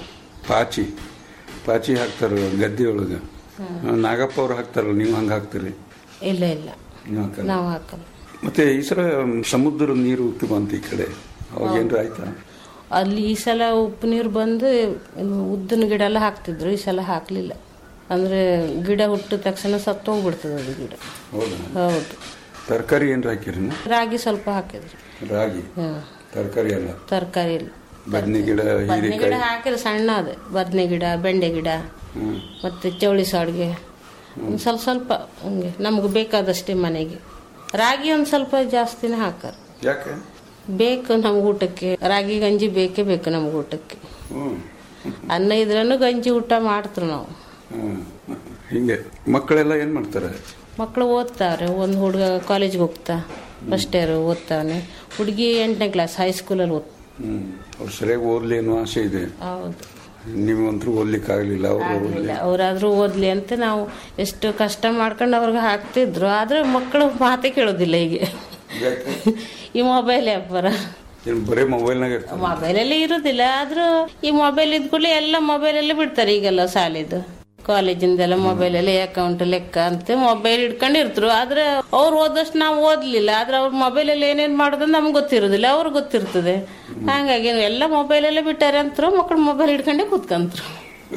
ಪಾಚಿ ಪಾಚಿ ಹಾಕ್ತಾರೆ ಗದ್ದೆ ಒಳಗೆ ನಾಗಪ್ಪ ಅವ್ರು ಹಾಕ್ತಾರಲ್ಲ ನೀವು ಹಂಗೆ ಹಾಕ್ತೀರಿ ಇಲ್ಲ ಇಲ್ಲ ನೀವು ಹಾಕಲ್ಲ ನಾವು ಹಾಕಲ್ಲ ಮತ್ತೆ ಈ ಸಲ ಸಮುದ್ರದ ನೀರು ಉಕ್ಕಿ ಬಂತು ಈ ಕಡೆ ಅವಾಗ ಏನ್ರ ಆಯ್ತಾ ಅಲ್ಲಿ ಈ ಸಲ ಉಪ್ಪು ನೀರು ಬಂದು ಇನ್ನು ಉದ್ದಿನ ಗಿಡ ಎಲ್ಲ ಹಾಕ್ತಿದ್ರು ಈ ಸಲ ಹಾಕ್ಲಿಲ್ಲ ಅಂದ್ರೆ ಗಿಡ ಹುಟ್ಟಿದ ತಕ್ಷಣ ಸತ್ತು ಹೋಗ್ಬಿಡ್ತದೆ ಅದು ಗಿಡ ಹೌದಾ ಹೌದು ತರಕಾರಿ ಏನ್ರ ಹಾಕಿರಿ ರಾಗಿ ಸ್ವಲ್ಪ ಹಾಕಿದ್ರು ರಾಗಿ ಹ್ಮ್ ತರಕಾರಿ ಎಲ್ಲ ತರಕಾರಿ ಇಲ್ಲ ಬದನೆ ಗಿಡ ಬದನೆ ಗಿಡ ಹೀರೆಕಾಯಿ ಹಾಕಿದ್ರೆ ಸಣ್ಣ ಅದೇ ಬದನೆ ಗಿಡ ಬೆಂಡೆ ಗಿಡ ಹ್ಮ್. ಮತ್ತೆ ಚೌಳಿ ಸಾಡ್ಗೆ ಒಂದು ಸ್ವಲ್ಪ ಸ್ವಲ್ಪ ಹಂಗೆ ನಮ್ಗೆ ಬೇಕಾದಷ್ಟೇ ಮನೆಗೆ ರಾಗಿ ಒಂದು ಸ್ವಲ್ಪ ಜಾಸ್ತಿನೇ ಹಾಕಾರೆ ಯಾಕೆ ಬೇಕು ನಮ್ಗೆ ಊಟಕ್ಕೆ ರಾಗಿ ಗಂಜಿ ಬೇಕೇ ಬೇಕು ನಮ್ಗೆ ಊಟಕ್ಕೆ ಹ್ಮ್ ಅನ್ನ ಇದ್ರೂ ಗಂಜಿ ಊಟ ಮಾಡ್ತೀವಿ ನಾವು ಹ್ಮ್. ಹಿಂಗೆ ಮಕ್ಕಳೆಲ್ಲ ಏನ್ ಮಾಡ್ತಾರೆ ಮಕ್ಕಳು ಓದ್ತಾವ್ರೆ ಒಂದು ಹುಡುಗ ಕಾಲೇಜ್ಗೆ ಹೋಗ್ತಾ ಫಸ್ಟ್ ಇಯರ್ ಓದ್ತಾವನೆ ಹುಡುಗಿ ಎಂಟನೇ ಕ್ಲಾಸ್ ಹೈಸ್ಕೂಲಲ್ಲಿ ಓದ್ ಹ್ಮ್ ಅವ್ರು ಸರಿಯಾಗಿ ಓದ್ಲಿ ಅನ್ನೋ ಆಸೆ ಇದೆ ಹೌದು ನೀವಂತರೂ ಓದ್ಲಿಕ್ಕೆ ಆಗ್ಲಿಲ್ಲ ಅವ್ರು ಆಗ್ಲಿಲ್ಲ ಅವರಾದ್ರೂ ಓದ್ಲಿ ಅಂತ ನಾವು ಎಷ್ಟು ಕಷ್ಟ ಮಾಡ್ಕೊಂಡು ಅವ್ರಿಗೆ ಹಾಕ್ತಿದ್ರು ಆದ್ರೆ ಮಕ್ಕಳು ಮಾತೇ ಕೇಳೋದಿಲ್ಲ ಈಗ ಯಾಕೆ ಈ ಮೊಬೈಲ್ ವ್ಯಾಪಾರ ಏನ್ ಬರೀ ಮೊಬೈಲ್ನಾಗ ಇರ್ತಾರೆ ಮೊಬೈಲಲ್ಲಿ ಇರುದಿಲ್ಲ ಆದ್ರೂ ಈ ಮೊಬೈಲ್ ಇದ್ಕೊಳ್ಳಿ ಎಲ್ಲ ಮೊಬೈಲಲ್ಲೇ ಬಿಡ್ತಾರೆ ಈಗೆಲ್ಲ ಸಾಲಿದು ಕಾಲೇಜಿಂದೆಲ್ಲ ಮೊಬೈಲಲ್ಲಿ ಅಕೌಂಟ್ ಲೆಕ್ಕ ಅಂತ ಮೊಬೈಲ್ ಇಟ್ಕೊಂಡು ಇರ್ತರು ಆದ್ರೆ ಅವ್ರು ಓದಷ್ಟು ನಾವು ಓದ್ಲಿಲ್ಲ ಆದ್ರೆ ಅವ್ರ ಮೊಬೈಲಲ್ಲಿ ಏನೇನ್ ಮಾಡೋದು ನಮ್ಗೆ ಗೊತ್ತಿರೋದಿಲ್ಲ ಅವ್ರಿಗೆ ಗೊತ್ತಿರ್ತದೆ ಹಾಗಾಗಿ ಎಲ್ಲ ಮೊಬೈಲಲ್ಲೇ ಬಿಟ್ಟಾರೆ ಅಂತರು ಮಕ್ಕಳು ಮೊಬೈಲ್ ಹಿಡ್ಕೊಂಡೇ ಕೂತ್ಕಂತ್ರು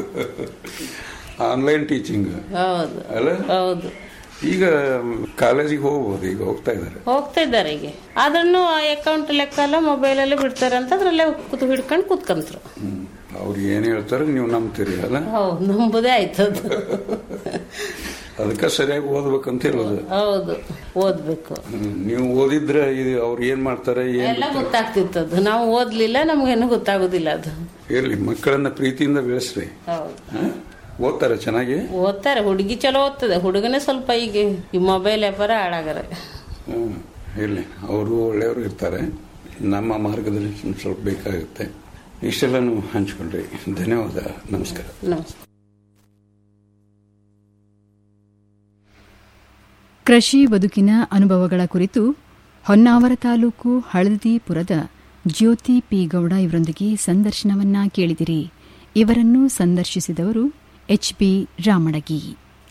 ಆನ್ಲೈನ್ ಟೀಚಿಂಗ್ ಹೌದು ಅಲ್ಲ ಹೌದು ಈಗ ಕಾಲೇಜಿಗೆ ಹೋಗ್ಬೋದು ಈಗ ಹೋಗ್ತಾ ಇದ್ದಾರೆ ಹೋಗ್ತಾ ಇದ್ದಾರೆ ಈಗ ಆದ್ರೂ ಅಕೌಂಟ್ ಲೆಕ್ಕ ಎಲ್ಲ ಮೊಬೈಲಲ್ಲೇ ಬಿಡ್ತಾರೆ ಅಂತ ಅದ್ರಲ್ಲೇ ಕೂತ್ ಹಿಡ್ಕೊಂಡು ಕೂತ್ಕಂತ್ರು ಹ್ಮ್ ಅವ್ರು ಏನ್ ಹೇಳ್ತಾರೆ ನೀವು ನಂಬ್ತೀರಿ ಅಲ್ಲ ಹೌದು ನಂಬುದೇ ಆಯ್ತು ಅದು ಅದಕ್ಕೆ ಸರಿಯಾಗಿ ಓದ್ಬೇಕಂತ ಹೇಳೋದು ಹೌದು ಓದ್ಬೇಕು ಹ್ಮ್. ನೀವು ಓದಿದ್ರೆ ಇದು ಅವ್ರು ಏನ್ ಮಾಡ್ತಾರೆ ಏನ್ ಎಲ್ಲ ಗೊತ್ತಾಗ್ತಿತ್ತು ಅದು ನಾವು ಓದ್ಲಿಲ್ಲ ನಮ್ಗೇನು ಗೊತ್ತಾಗುದಿಲ್ಲ ಅದು ಇರ್ಲಿ ಮಕ್ಕಳನ್ನ ಪ್ರೀತಿಯಿಂದ ಬೆಳೆಸ್ರಿ ಹೌದು ಹ? ಓದ್ತಾರೆ ಚೆನ್ನಾಗಿ ಓದ್ತಾರೆ ಹುಡುಗಿ ಚಲೋ ಓದ್ತದೆ ಹುಡುಗನೇ ಸ್ವಲ್ಪ ಈಗ ಈ ಮೊಬೈಲ್ ವ್ಯಾಪಾರ ಹಾಳಾಗರೆ ಹ್ಮ್. ಇರ್ಲಿ ಅವರು ಒಳ್ಳೆಯವರು ಇರ್ತಾರೆ ನಮ್ಮ ಮಾರ್ಗದಲ್ಲಿ ಒಂದ್ ಸ್ವಲ್ಪ ಬೇಕಾಗುತ್ತೆ ಇಷ್ಟೆಲ್ಲನೂ ಹಂಚ್ಕೊಂಡ್ರಿ ಧನ್ಯವಾದ ನಮಸ್ಕಾರ ನಮಸ್ತೆ ಕೃಷಿ ಬದುಕಿನ ಅನುಭವಗಳ ಕುರಿತು ಹೊನ್ನಾವರ ತಾಲೂಕು ಹಳದಿಪುರದ ಜ್ಯೋತಿ ಪಿ ಗೌಡ ಇವರೊಂದಿಗೆ ಸಂದರ್ಶನವನ್ನ ಕೇಳಿದಿರಿ ಇವರನ್ನು ಸಂದರ್ಶಿಸಿದವರು ಎಚ್ಪಿ ರಾಮಡಗಿ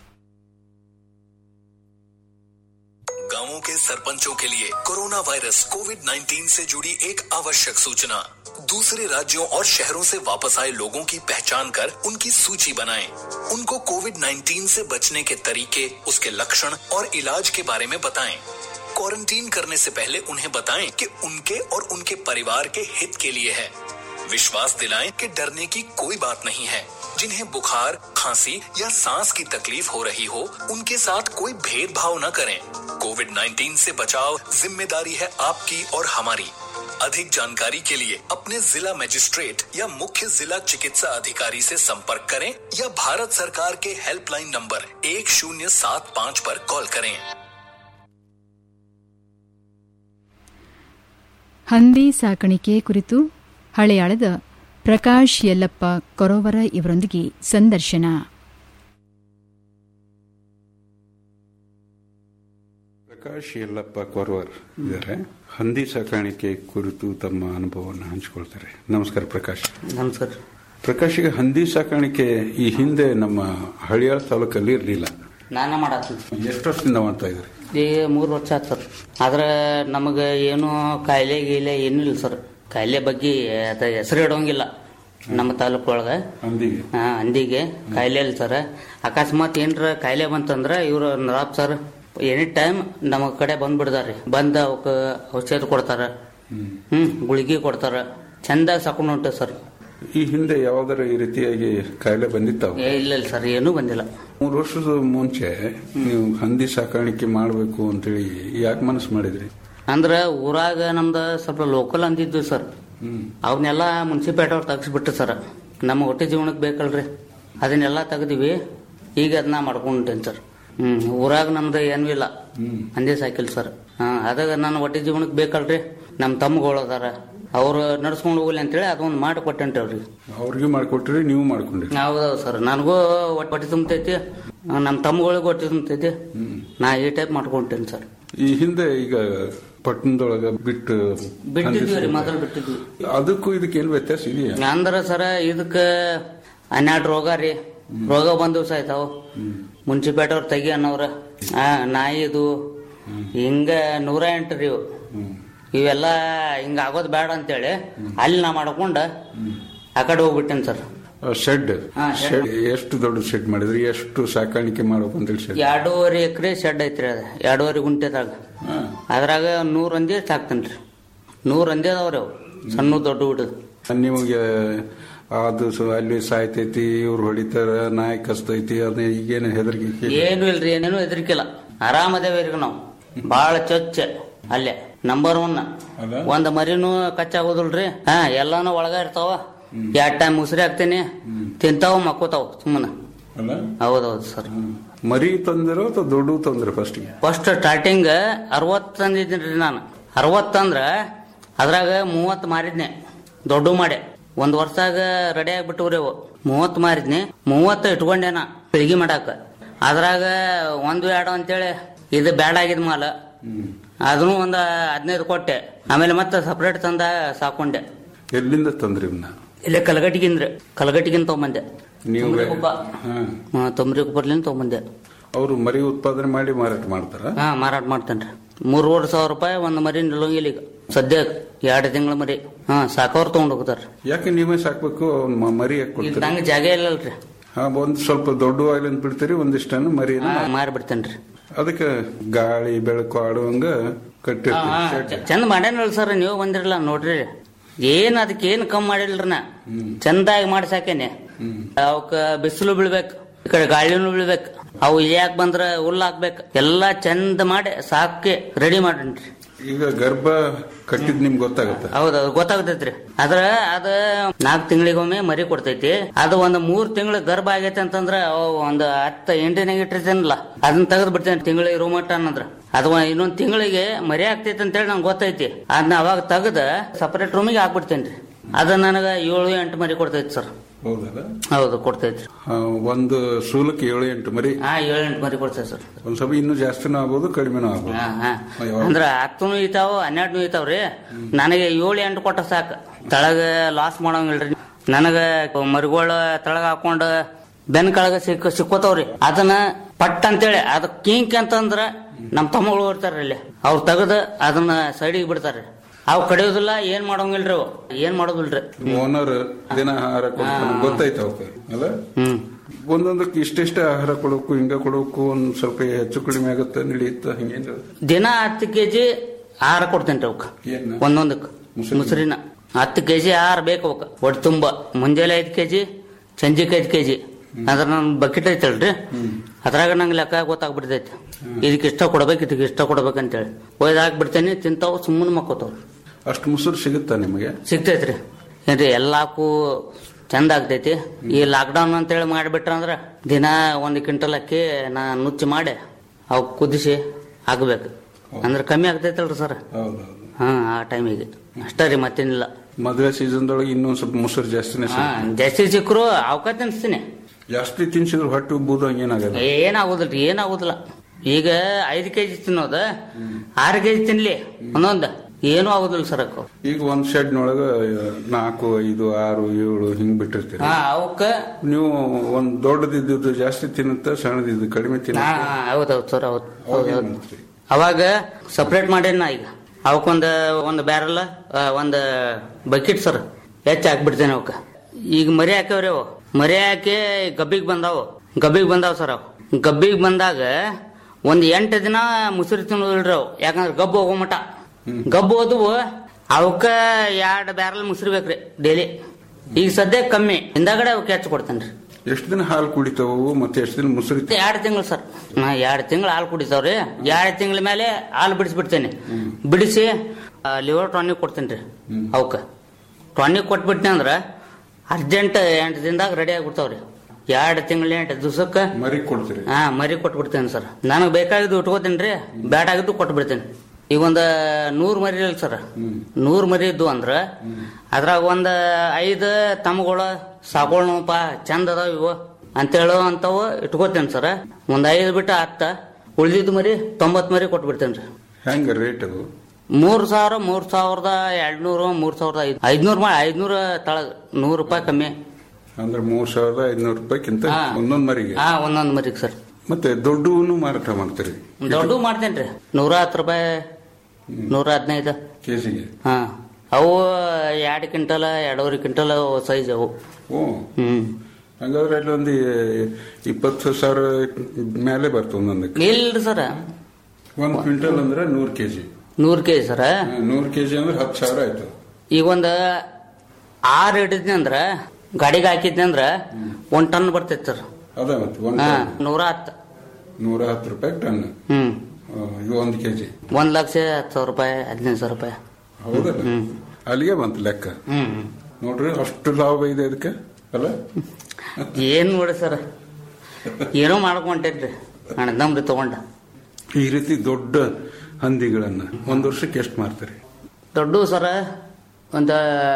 गांवों के सरपंचों के लिए कोरोना वायरस कोविड 19 से जुड़ी एक आवश्यक सूचना दूसरे राज्यों और शहरों से वापस आए लोगों की पहचान कर उनकी सूची बनाएं। उनको कोविड 19 से बचने के तरीके उसके लक्षण और इलाज के बारे में बताएं। क्वारंटीन करने से पहले उन्हें बताएं कि उनके और उनके परिवार के हित के लिए है विश्वास दिलाएं कि डरने की कोई बात नहीं है जिन्हें बुखार खांसी या सांस की तकलीफ हो रही हो उनके साथ कोई भेदभाव न करें कोविड 19 से बचाव जिम्मेदारी है आपकी और हमारी अधिक जानकारी के लिए अपने जिला मजिस्ट्रेट या मुख्य जिला चिकित्सा अधिकारी से संपर्क करें या भारत सरकार के हेल्पलाइन नंबर एक शून्य सात पाँच पर कॉल करें ಹಂದಿ ಸಾಕಾಣಿಕೆ ಕುರಿತು ಹಳೆಯಾಳದ ಪ್ರಕಾಶ್ ಯಲ್ಲಪ್ಪ ಕೊರೋವರ ಇವರೊಂದಿಗೆ ಸಂದರ್ಶನ ಪ್ರಕಾಶ್ ಯಲ್ಲಪ್ಪ ಕೊರ್ವರ್ ಇದ್ದಾರೆ ಹಂದಿ ಸಾಕಾಣಿಕೆ ಕುರಿತು ತಮ್ಮ ಅನುಭವವನ್ನು ಹಂಚಿಕೊಳ್ತಾರೆ ನಮಸ್ಕಾರ ಪ್ರಕಾಶ್ ನಮಸ್ಕಾರ ಪ್ರಕಾಶಿಗೆ ಹಂದಿ ಸಾಕಾಣಿಕೆ ಈ ಹಿಂದೆ ನಮ್ಮ ಹಳಿಯಾಳ ತಾಲೂಕಲ್ಲಿ ಇರಲಿಲ್ಲ ನಾನ ಮಾಡತ್ತೀನಿ ಎಷ್ಟು ವರ್ಷದಿಂದ ಮಾಡ್ತಾ ಇದ್ರಿ ಈಗ ಮೂರು ವರ್ಷ ಆತ್ ಸರ್ ಆದ್ರೆ ನಮಗೆ ಏನು ಕಾಯಿಲೆ ಗೀಲೆ ಏನೂ ಇಲ್ಲ ಸರ್ ಕಾಯಿಲೆ ಬಗ್ಗೆ ಅದ ಹೆಸರು ಇಡೋಂಗಿಲ್ಲ ನಮ್ಮ ತಾಲೂಕು ಒಳಗೆ ಹಂದಿಗೆ ಹಾ ಹಂದಿಗೆ ಕಾಯಿಲೆ ಇಲ್ಲ ಸರ್ ಅಕಸ್ಮಾತ್ ಏನ್ರ ಕಾಯಿಲೆ ಬಂತಂದ್ರ ಇವ್ರು ನವಾಬ್ ಸರ್ ಎನಿ ಟೈಮ್ ನಮ್ಮ ಕಡೆ ಬಂದ್ಬಿಡ್ತಾರ್ರಿ ಬಂದ ಅವಕ್ಕೆ ಔಷಧ ಕೊಡ್ತಾರ ಹ್ಮ್ ಗುಳಿಗೆ ಕೊಡ್ತಾರ ಚಂದ ಸಾಕೊಂಡು ಹೊಂಟ ಸರ್ ಈ ಹಿಂದೆ ಯಾವ್ದಾರ ಈ ರೀತಿಯಾಗಿ ಕಾಯಿಲೆ ಬಂದಿತ್ತಾವ ಏ ಇಲ್ಲ ಇಲ್ಲ ಸರ್ ಏನೂ ಬಂದಿಲ್ಲ ಮೂರು ವರ್ಷದ ಮುಂಚೆ ನೀವು ಹಂದಿ ಸಾಕಾಣಿಕೆ ಮಾಡಬೇಕು ಅಂತೇಳಿ ಯಾಕೆ ಮನಸ್ಸು ಮಾಡಿದ್ರಿ ಅಂದ್ರ ಊರಾಗ ನಮ್ದು ಸ್ವಲ್ಪ ಲೋಕಲ್ ಅಂದಿದ್ವಿ ಸರ್ ಅವನ್ನೆಲ್ಲ ಮುನ್ಸಿಪಾಲ್ಟಿ ಅವ್ರು ತೆಗಿಸ್ಬಿಟ್ಟು ಸರ್ ನಮ್ಮ ಹೊಟ್ಟೆ ಜೀವನಕ್ಕೆ ಬೇಕಲ್ರಿ ಅದನ್ನೆಲ್ಲ ತೆಗ್ದಿವಿ ಈಗ ಅದನ್ನ ಮಾಡ್ಕೊಂಡೇನಿ ಸರ್ ಹ್ಮ್ ಊರಾಗ ನಮ್ದು ಏನೂ ಇಲ್ಲ ಅಂದೇ ಸಾಕಿಲ್ಲ ಸರ್ ಹಾ ಅದಾಗ ನನ್ನ ಹೊಟ್ಟೆ ಜೀವನಕ್ಕೆ ಬೇಕಲ್ರಿ ನಮ್ಮ ತಮ್ಮಗಳು ಅದಾರ ಅವ್ರು ನಡ್ಸ್ಕೊಂಡು ಹೋಗ್ಲಿ ಅಂತೇಳಿ ಅದೊಂದು ಮಾಡಿ ಕೊಟ್ಟೇನ್ರಿ ಅವ್ರಿಗೆ ಅವ್ರಿಗೆ ಮಾಡ್ಕೊಟ್ರಿ ನೀವು ಮಾಡ್ಕೊಂಡ್ರಿ ಹೌದೌದು ಸರ್ ನನಗೂ ಹೊಟ್ಟೆ ಹೊಟ್ಟೆ ತುಂಬತೈತಿ ನಮ್ಮ ತಮ್ಮಗಳಿಗೂ ಹೊಟ್ಟೆ ತುಂಬತೈತಿ ನಾ ಈ ಟೈಪ್ ಮಾಡ್ಕೊಂತೇನೆ ಸರ್ ಈ ಹಿಂದೆ ಈಗ ಪಟ್ಟಣದೊಳಗ ಬಿಟ್ಟು ಬಿಟ್ಟಿದ್ವಿ ರೀ ಮೊದಲು ಬಿಟ್ಟಿದ್ವಿ ಅದಕ್ಕೂ ಇದಕ್ಕೆ ಏನ್ ವ್ಯತ್ಯಾಸ ಇದೆಯಾ ಅಂದ್ರ ಸರ ಇದಕ್ಕ ಹನ್ನೆರಡು ರೋಗ ರೀ ರೋಗ ಬಂದ್ ದಿವಸ ಆಯ್ತಾವ ಮುನ್ಸಿಪಾಲ್ಟಿ ಅವ್ರ ತೆಗಿ ಅನ್ನೋರ ಆ ನಾಯಿದು ಹಿಂಗ ನೂರ ಎಂಟು ರೀ ಇವು ಇವೆಲ್ಲ ಹಿಂಗ ಆಗೋದ್ ಬೇಡ ಅಂತೇಳಿ ಅಲ್ಲಿ ನಾ ಮಾಡ್ಕೊಂಡ ಆ ಕಡೆ ಹೋಗ್ಬಿಟ್ಟೇನ್ ಸರ್ ಶೆಡ್ ಹಾ, shed. ಶೆಡ್ ಎಷ್ಟು ದೊಡ್ಡ ಶೆಡ್ ಮಾಡಿದ್ರಿ ಎಷ್ಟು ಸಾಕಾಣಿಕೆ ಮಾಡ್ಬೇಕು ಅಂತೇಳಿ ಶೆಡ್ ಎರಡೂವರೆ ಎಕರೆ ಶೆಡ್ ಐತ್ರಿ ಅದ ಎರಡೂವರೆ ಗುಂಟೆದಾಗ ಅದ್ರಾಗ ನೂರ್ ಅಂದಿ ಸಾಕ್ತೇನ್ರಿ ನೂರ್ ಅಂದಿ ಅದಾವ್ರಿ ಅವು ಸಣ್ಣ ದೊಡ್ಡ ಹುಡುಗ ನಿಮಗೆ ಅದು ಸ- ಅಲ್ಲಿ ಸಾಯ್ತೈತಿ ಇವ್ರು ಹೊಡಿತಾರ ನಾಯಿ ಕಸ್ತೈತಿ ಅದ ಈಗೇನು ಹೆದರಿಕೆ ಏನು ಇಲ್ರಿ ಏನೇನು ಹೆದರಿಕಿಲ್ಲ ಆರಾಮದೇವ್ರಿ ನಾವು ಬಾಳ ಚೊಚ್ಚ ಅಲ್ಲೇ ನಂಬರ್ ಒನ್ ಒಂದ್ ಮರಿನೂ ಕಚ್ಚಾಗೋದಿಲ್ರಿ ಹಾ ಎಲ್ಲಾನು ಒಳಗ ಇರ್ತಾವ ಎರಡ್ ಟೈಮ್ ಮುಸ್ರಿ ಹಾಕ್ತೇನೆ ತಿಂತಾವ ಮಕ್ಕೋತಾವ ಸುಮ್ಮನೆ ಅಲ್ಲ ಹೌದೌದು ಸರ್ ಮರಿ ತಂದಿರೋ ಅಥವಾ ದೊಡ್ಡ ತಂದ್ರೆ ಫಸ್ಟ್ಗೆ ಫಸ್ಟ್ ಸ್ಟಾರ್ಟಿಂಗ್ ಅರವತ್ ತಂದಿದ್ದೀನಿ ನಾನು ಅರವತ್ತಂದ್ರ ಅದ್ರಾಗ ಮೂವತ್ ಮಾರಿದ್ನೆ ದೊಡ್ಡ ಮಾಡೆ ಒಂದ್ ವರ್ಷಾಗ ರೆಡಿ ಆಗ್ಬಿಟ್ಟವ್ರಿ ಅವು ಮೂವತ್ ಮಾರಿದ್ನಿ ಮೂವತ್ತ ಇಟ್ಕೊಂಡೇನ ಬೆಳಿಗ್ಗೆ ಮಾಡಾಕ ಅದ್ರಾಗ ಒಂದು ಎರಡು ಅಂತೇಳಿ ಇದು ಬ್ಯಾಡ ಆಗಿದ್ ಮಾಲ ಅದನ್ನು ಒಂದ್ ಹದಿನೈದು ಕೊಟ್ಟೆ ಆಮೇಲೆ ಮತ್ತೆ ಸಪ್ರೇಟ್ ತಂದ ಸಾಕೊಂಡೆ ಎಲ್ಲಿಂದ ತಂದ್ರಿ ಇವನ್ನ ಇಲ್ಲೇ ಕಲಗಟ್ಟಿಗಿಂದ್ರ ಕಲಗಟ್ಟಿಗಿಂದ ತಗೊಂಬಂದೆ ನೀವು ತೊಂಬ್ರಿಕೊಪ್ಪ. ಹಾ. ಹಾ, ತೊಂಬ್ರಿಕೊಪ್ಪರ್ಲಿಂದ ತಗೊಂಬಂದೆ ಅವರು ಮರಿ ಉತ್ಪಾದನೆ ಮಾಡಿ ಮಾರಾಟ ಮಾಡ್ತಾರ ಹಾ ಮಾರಾಟ ಮಾಡ್ತೇನ್ರಿ ಮೂರುವರೆ ಸಾವಿರ ರೂಪಾಯಿ ಒಂದು ಮರಿ ನಿಲ್ಲಂಗಿಲ್ಲ ಈಗ ಸದ್ಯ ಎರಡು ತಿಂಗಳ ಮರಿ ಹಾ ಸಾಕವ್ರು ತಗೊಂಡ್ ಹೋಗ್ತಾರ ಯಾಕೆ ನೀವೇ ಸಾಕ್ಬೇಕು ಅವ್ನ್ ಮ- ಮರಿ ಯಾಕೆ ಈಗ ಕೊಡ್ತೀರಿ ನಂಗೆ ಜಾಗ ಇಲ್ಲಲ್ರಿ ಹಾ ಒಂದ್ ಸ್ವಲ್ಪ ದೊಡ್ಡ ಆಗ್ಲಿ ಅಂತ ಬಿಡ್ತೀರಿ ಒಂದಿಷ್ಟನ್ನು ಮರಿನ ಹಾ, ಮಾರಿ ಬಿಡ್ತೇನ್ರಿ ಅದಕ್ಕೆ ಗಾಳಿ ಬೆಳಕು ಆಡುವಂಗ ಕಟ್ಟಿರ್ತೀವಿ ಶೆಡ್. ಚಂದ ಮಾಡ್ಯಾನಲ್ಲ ಸರ್ ನೀವು ಬಂದಿರಲ್ಲ ನೋಡ್ರಿ ಏನ್ ಅದಕ್ಕೆ ಏನ್ ಕಮ್ಮಿ ಮಾಡಿಲ್ರಿ ನಾ ಚಂದಾಗಿ ಮಾಡಿ ಸಾಕೇನೆ ಅವಕ್ಕ ಬಿಸಿಲು ಬೀಳ್ಬೇಕು ಈ ಕಡೆ ಗಾಳಿನೂ ಬೀಳ್ಬೇಕು ಅವು ಯಾಕೆ ಬಂದ್ರ ಹುಲ್ಲು ಹಾಕ್ಬೇಕು ಎಲ್ಲಾ ಚಂದ ಮಾಡಿ ಸಾಕಿ ರೆಡಿ ಮಾಡೇನ್ರಿ ಈಗ ಗರ್ಭ ಕಟ್ಟಿದ್ ನಿಮ್ಗೆ ಗೊತ್ತಾಗತ್ತ ಹೌದೌದು ಗೊತ್ತಾಗ್ತೈತ್ರಿ ಅದ್ರ ಅದ ನಾಲ್ಕು ತಿಂಗಳಿಗೊಮ್ಮೆ ಮರಿ ಕೊಡ್ತೈತಿ ಅದು ಒಂದ್ ಮೂರ್ ತಿಂಗಳು ಗರ್ಭ ಆಗೈತೆ ಅಂತಂದ್ರ ಅವ್ ಒಂದ್ ಹತ್ತ ಎಂಟಿನಾಗ ಇಟ್ಟಿರ್ತೇನಲ್ಲ ಅದನ್ನ ತೆಗೆದು ಬಿಡ್ತೇನೆ ತಿಂಗಳಿಗೆ ರೂಮಟ್ಟ ಅನ್ನಂದ್ರ ಅದು ಇನ್ನೊಂದ್ ತಿಂಗಳಿಗೆ ಮರಿ ಆಗ್ತೈತಿ ಅಂತೇಳಿ ನಂಗೆ ಗೊತ್ತೈತಿ ಅದನ್ನ ಅವಾಗ ತೆಗೆದ ಸಪರೇಟ್ ರೂಮಿಗೆ ಹಾಕ್ಬಿಡ್ತೇನ್ರಿ ಅದ ನನಗ ಏಳು ಎಂಟು ಮರಿ ಕೊಡ್ತೈತಿ ಸರ್ ಹೌದಲ್ಲ ಹೌದು ಕೊಡ್ತೈತ್ರಿ ಆ, ಒಂದು ಸೂಲಕ್ಕೆ ಏಳು ಎಂಟು ಮರಿ ಹಾ ಏಳು ಎಂಟು ಮರಿ ಕೊಡ್ತೈತಿ ಸರ್ ಒಂದ್ ಸ್ವಲ್ಪ ಇನ್ನೂ ಜಾಸ್ತಿನೂ ಆಗ್ಬೋದು ಕಡಿಮೆನೂ ಆಗ್ಬೋದು ಹಾ, ಹಾ. ಯಾವಾಗ? ಅಂದ್ರ ಹತ್ತನು ಇತಾವ ಹನ್ನೆರಡು ಇತಾವ್ರಿ ನನಗೆ ಏಳು ಎಂಟು ಕೊಟ್ಟ ಸಾಕ ತಳಗ ಲಾಸ್ ಮಾಡಂಗಿಲ್ರಿ ನನಗ ಮರಿಗೋಳ ತಳಗ ಹಾಕೊಂಡ ಬೆನ್ ಕೆಳಗ ಸಿಕ್ಕ ಸಿಕ್ಕೋತಾವ್ರಿ ಅದನ್ನ ಪಟ್ ಅಂತೇಳಿ ಅದ ಕಿಂಕ್ ಅಂತಂದ್ರ ನಮ್ ತಮ್ಮಗಳು ಇರ್ತಾರ್ರಿ ಇಲ್ಲಿ ಅವ್ರು ತೆಗದ ಅದನ್ನ ಸೈಡಿಗೆ ಬಿಡ್ತಾರ್ರಿ ಅವ್ ಕಡಿಯೋದಿಲ್ಲ ಏನ್ ಮಾಡೋಂಗಿಲ್ರಿ ಅವು ಏನ್ ಮಾಡೋದಿಲ್ರಿ ಓನರ್ ದಿನ ಆಹಾರ ಕೊಡ್ತಾನೆ ಗೊತ್ತಾಯ್ತು ಅವಕ್ಕೆ ಅಲ್ಲ ಹ್ಮ್ ಒಂದೊಂದಕ್ಕೆ ಇಷ್ಟಿಷ್ಟ ಆಹಾರ ಕೊಡೋಕು ಹಿಂಗ ಕೊಡೋಕು ಒಂದ್ ಸ್ವಲ್ಪ ಹೆಚ್ಚು ಕಡಿಮೆ ಆಗುತ್ತೆ ನಡೆಯುತ್ತ ಹಿಂಗೇನು ದಿನ ಹತ್ತು ಕೆಜಿ ಆಹಾರ ಕೊಡ್ತೇನ್ರಿ ಅವಕ್ಕ ಏನ್ ಒಂದೊಂದಕ್ಕೆ ಮುಸ್ರಿನ ಹತ್ತು ಕೆಜಿ ಆಹಾರ ಬೇಕು ಅವಕ್ಕ ಒಟ್ಟು ತುಂಬ ಮುಂಜಾನೆ ಐದು ಕೆಜಿ ಸಂಜೆಗೆ ಐದು ಕೆಜಿ ಅದ್ರ ನನ್ ಬಕೆಟ್ ಐತಲ್ರಿ ಅದ್ರಾಗ ನಂಗೆ ಲೆಕ್ಕ ಗೊತ್ತಾಗ್ಬಿಡ್ತೈತಿ ಇದಕ್ಕೆ ಇಷ್ಟ ಕೊಡ್ಬೇಕು ಇದಕ್ಕೆ ಇಷ್ಟ ಕೊಡ್ಬೇಕಂತೇಳಿ ಒಯ್ದು ಹಾಕ್ಬಿಡ್ತೇನೆ ತಿಂತಾವ್ ಸುಮ್ಮನೆ ಮಕ್ಕೋತಾವ್ ಅಷ್ಟು ಮುಸುರು ಸಿಗುತ್ತಾ ನಿಮಗೆ ಸಿಗ್ತೈತ್ರಿ ಏನ್ರಿ ಎಲ್ಲಾಕು ಚಂದ ಆಗ್ತೈತಿ ಈ ಲಾಕ್ಡೌನ್ ಅಂತೇಳಿ ಮಾಡಿಬಿಟ್ರ ಅಂದ್ರ ದಿನ ಒಂದು ಕ್ವಿಂಟಲ್ ಅಕ್ಕಿ ನಾ ನುಚ್ಚು ಮಾಡಿ ಅವ್ ಕುದಿಸಿ ಹಾಕ್ಬೇಕು ಅಂದ್ರೆ ಕಮ್ಮಿ ಆಗ್ತೈತಲ್ರಿ ಸರ್ ಹೌದೌದು ಹಾ ಆ ಟೈಮಿಗೆ ಅಷ್ಟೇ ರೀ ಮತ್ತೇನಿಲ್ಲ ಮದುವೆ ಸೀಸನ್ದೊಳಗೆ ಇನ್ನೊಂದ್ ಸ್ವಲ್ಪ ಮೊಸರು ಜಾಸ್ತಿನೇ ಹಾ ಸಿಗುತ್ತೆ. ಜಾಸ್ತಿ ಸಿಕ್ಕರು ಅವಕಾಶ ತಿನ್ಸ್ತೀನಿ ಜಾಸ್ತಿ ತಿನ್ಸಿದ್ರು ಹೊಟ್ಟೆ ಉಬ್ಬುದು ಹಂಗೇನಾಗಲ್ಲ ಏನಾಗುದಿಲ್ರಿ ಏನಾಗುದಿಲ್ಲ ಈಗ ಐದು ಕೆಜಿ ತಿನ್ನೋದ ಆರು ಕೆಜಿ ತಿನ್ಲಿ ಒಂದೊಂದು ಏನೂ ಆಗುದಿಲ್ಲ ಸರ್ ಅಕ್ಕ ಈಗ ಒಂದ್ ಶೆಡ್ನೊಳಗ ನಾಲ್ಕು ಐದು ಆರು ಏಳು ಹಿಂಗ್ ಬಿಟ್ಟಿರ್ತೀರಿ ಹಾ ಅವಕ್ಕ ನೀವು ಒಂದ್ ದೊಡ್ಡದಿದ್ದು ಜಾಸ್ತಿ ತಿನ್ನುತ್ತ ಸಣ್ಣದಿದ್ದು ಕಡಿಮೆ ಹಾ ತಿನ್ನುತ್ತ ಹೌದೌದು ಸರ್ ಹೌದು ಅವಾಗ ಏನ್ ಹೌದು ಮಾಡ್ತೀರಿ? ಅವಾಗ ಸಪ್ರೇಟ್ ಮಾಡೇನ ಈಗ ಅವಕ್ಕೊಂದು ಒಂದು ಬ್ಯಾರಲ್ ಒಂದು ಬಕೆಟ್ ಸರ್ ಹೆಚ್ಚು ಹಾಕ್ಬಿಡ್ತೇನೆ ಅವಕ್ಕ ಈಗ ಮರಿ ಹಾಕ್ಯವ್ರಿ ಅವು ಮರಿ ಹಾಕಿ ಗಬ್ಬಿಗೆ ಬಂದಾವು ಗಬ್ಬಿಗೆ ಬಂದಾವ ಸರ್ ಅವು ಗಬ್ಬಿಗೆ ಬಂದಾಗ ಒಂದು ಎಂಟು ದಿನ ಮುಸುರಿ ತಿನ್ನೋದಿಲ್ರಿ ಅವು ಯಾಕಂದ್ರೆ ಗಬ್ಬು ಹೋಗೋ ಮಟ ಗಬ್ಬು ಹೋದವು ಅವಕ್ಕ ಎರಡು ಬ್ಯಾರಲ್ ಮುಸುರಿ ಬೇಕ್ರಿ ಡೈಲಿ ಈಗ ಸದ್ಯಕ್ಕೆ ಕಮ್ಮಿ ಹಿಂದಾಗಡೆ ಅವಕ್ಕೆ ಹೆಚ್ಚು ಕೊಡ್ತೇನೆ ರೀ ಎಷ್ಟು ದಿನ ಹಾಲು ಕುಡಿತಾವು ಮತ್ತೆ ಎಷ್ಟು ದಿನ ಮುಸುರಿ ಎರಡು ತಿಂಗಳು ಸರ್ ನಾ ಎರಡು ತಿಂಗಳು ಹಾಲು ಕುಡಿತಾವ್ರಿ ಎರಡು ತಿಂಗಳ ಮೇಲೆ ಹಾಲು ಬಿಡಿಸ್ಬಿಡ್ತೇನೆ ಬಿಡಿಸಿ ಲಿವರ್ ಟಾನಿಕ್ ಕೊಡ್ತೇನೆ ರೀ ಅವಕ್ಕ ಟಾನಿಕ್ ಕೊಟ್ಬಿಡ್ತೇನೆ ಅಂದ್ರೆ ಅರ್ಜೆಂಟ್ ಎಂಟು ದಿನದಾಗ ರೆಡಿ ಆಗ್ಬಿಡ್ತಾವ್ರಿ ಎರಡು ತಿಂಗಳ ಎಂಟು ದಿವ್ಸಕ್ಕೆ ಮರಿ ಕೊಡ್ತೀರಿ ಹಾ ಮರಿ ಕೊಟ್ಬಿಡ್ತೇನೆ ಸರ್ ನನಗೆ ಬೇಕಾಗಿದ್ದು ಉಟ್ಕೋತೇನೆ ರೀ ಬ್ಯಾಡ ಆಗಿದ್ದು ಕೊಟ್ಬಿಡ್ತೇನೆ ಈಗ ಒಂದು ನೂರು ಮರಿ ಇಲ್ಲ ಸರ್ ನೂರು ಮರಿ ಇದ್ದು ಅಂದ್ರ ಅದ್ರಾಗ ಒಂದು ಐದು ತಮ್ಮಗಳು ಸಾಕೋಣಪ್ಪ ಚಂದ ಅದಾವ ಇವು ಅಂತೇಳೋ ಅಂತವು ಇಟ್ಕೋತೇನೆ ಸರ್ ಒಂದು ಐದು ಬಿಟ್ಟು ಹತ್ತ ಉಳಿದಿದ್ದು ಮರಿ ತೊಂಬತ್ತು ಮರಿ ಕೊಟ್ಬಿಡ್ತೇನೆ ರೀ ಹೆಂಗ ರೇಟ್ ಅದು ಮೂರು ಸಾವಿರ ಮೂರು ಸಾವಿರದ ಎರಡ್ನೂರು ಮೂರು ಸಾವಿರದ ಐದು ಐದ್ನೂರು ಮಾ ಐದ್ನೂರ ತಳಗ ನೂರು ರೂಪಾಯಿ ಕಮ್ಮಿ ಅಂದ್ರೆ ಮೂರ್ ಸಾವಿರದ ಐದ್ನೂರು ರೂಪಾಯಿಕ್ಕಿಂತ ಹಾ. ಒಂದೊಂದ್ ಮರಿಗೆ ಹಾ ಒಂದೊಂದು ಮರಿಗೆ ಸರ್ ಮತ್ತೆ ದೊಡ್ಡವನ್ನು ಮಾರಾಟ ಮಾಡ್ತೀರಿ ದೊಡ್ಡ ಮಾಡ್ತೇನೆ ರೀ ನೂರ ಹತ್ತು ರೂಪಾಯಿ ನೂರ ಹದಿನೈದು ಕೆಜಿಗೆ ಹಾ ಅವು ಎರಡು ಕ್ವಿಂಟಲ ಎರಡೂವರೆ ಕ್ವಿಂಟಲ್ ಸೈಜ್ ಅವು ಓ ಹ್ಮ್ ಹಂಗಾದ್ರೆ ಅಲ್ಲಿ ಒಂದು ಇಪ್ಪತ್ತು ಸಾವಿರ ಮೇಲೆ ಬರ್ತದೆ ಒಂದೊಂದಕ್ಕೆ ಇಲ್ರಿ ಸರ ಒಂದ್ ಕ್ವಿಂಟಲ್ ಅಂದ್ರೆ ನೂರ್ ಕೆಜಿ ನೂರು ಕೆ ಜಿ ಸರ ನೂರ್ ಕೆಜಿ ಅಂದ್ರೆ ಹತ್ತು ಸಾವಿರ ಆಯ್ತು ಈಗ ಒಂದು ಆರು ಹಿಡಿದ್ನಿ ಅಂದ್ರ ಗಾಡಿಗೆ ಹಾಕಿದ್ನಿ ಅಂದ್ರ ಒಂದ್ ಟನ್ ಬರ್ತೈತಿ ಸರ್ ಅದ ಮತ್ತೆ ಒಂದ್ ಹಾ ಟನ್. ನೂರ ಹತ್ತು ನೂರ ಹತ್ತು ರೂಪಾಯಿ ಟನ್ ಹ್ಮ್ ಆ, ಇದು ಒಂದ್ ಕೆಜಿ ಒಂದ್ ಲಕ್ಷ ಹತ್ತು ಸಾವಿರ ರೂಪಾಯಿ ಹದಿನೈದು ಸಾವಿರ ರೂಪಾಯಿ ಹೌದಲ್ಲ ಅಲ್ಲಿಗೆ ಬಂತು ಲೆಕ್ಕ ಹ್ಮ್ ನೋಡ್ರಿ ಅಷ್ಟು ಲಾಭ ಇದೆ ಅದಕ್ಕೆ ಅಲ್ಲ ಏನ್ ನೋಡಿ ಸರ್ ಏನೋ ಮಾಡ್ಕೊಂಟೇನ್ರಿ ಅಣ್ಣದಮ್ರಿ ತಗೊಂಡ ಈ ರೀತಿ ದೊಡ್ಡ ಹಂದಿಗಳನ್ನ ಒಂದ್ ವರ್ಷಕ್ಕೆ ಎಷ್ಟು ಮಾರ್ತಾರೆ ದೊಡ್ಡ ಸರ ಒಂದು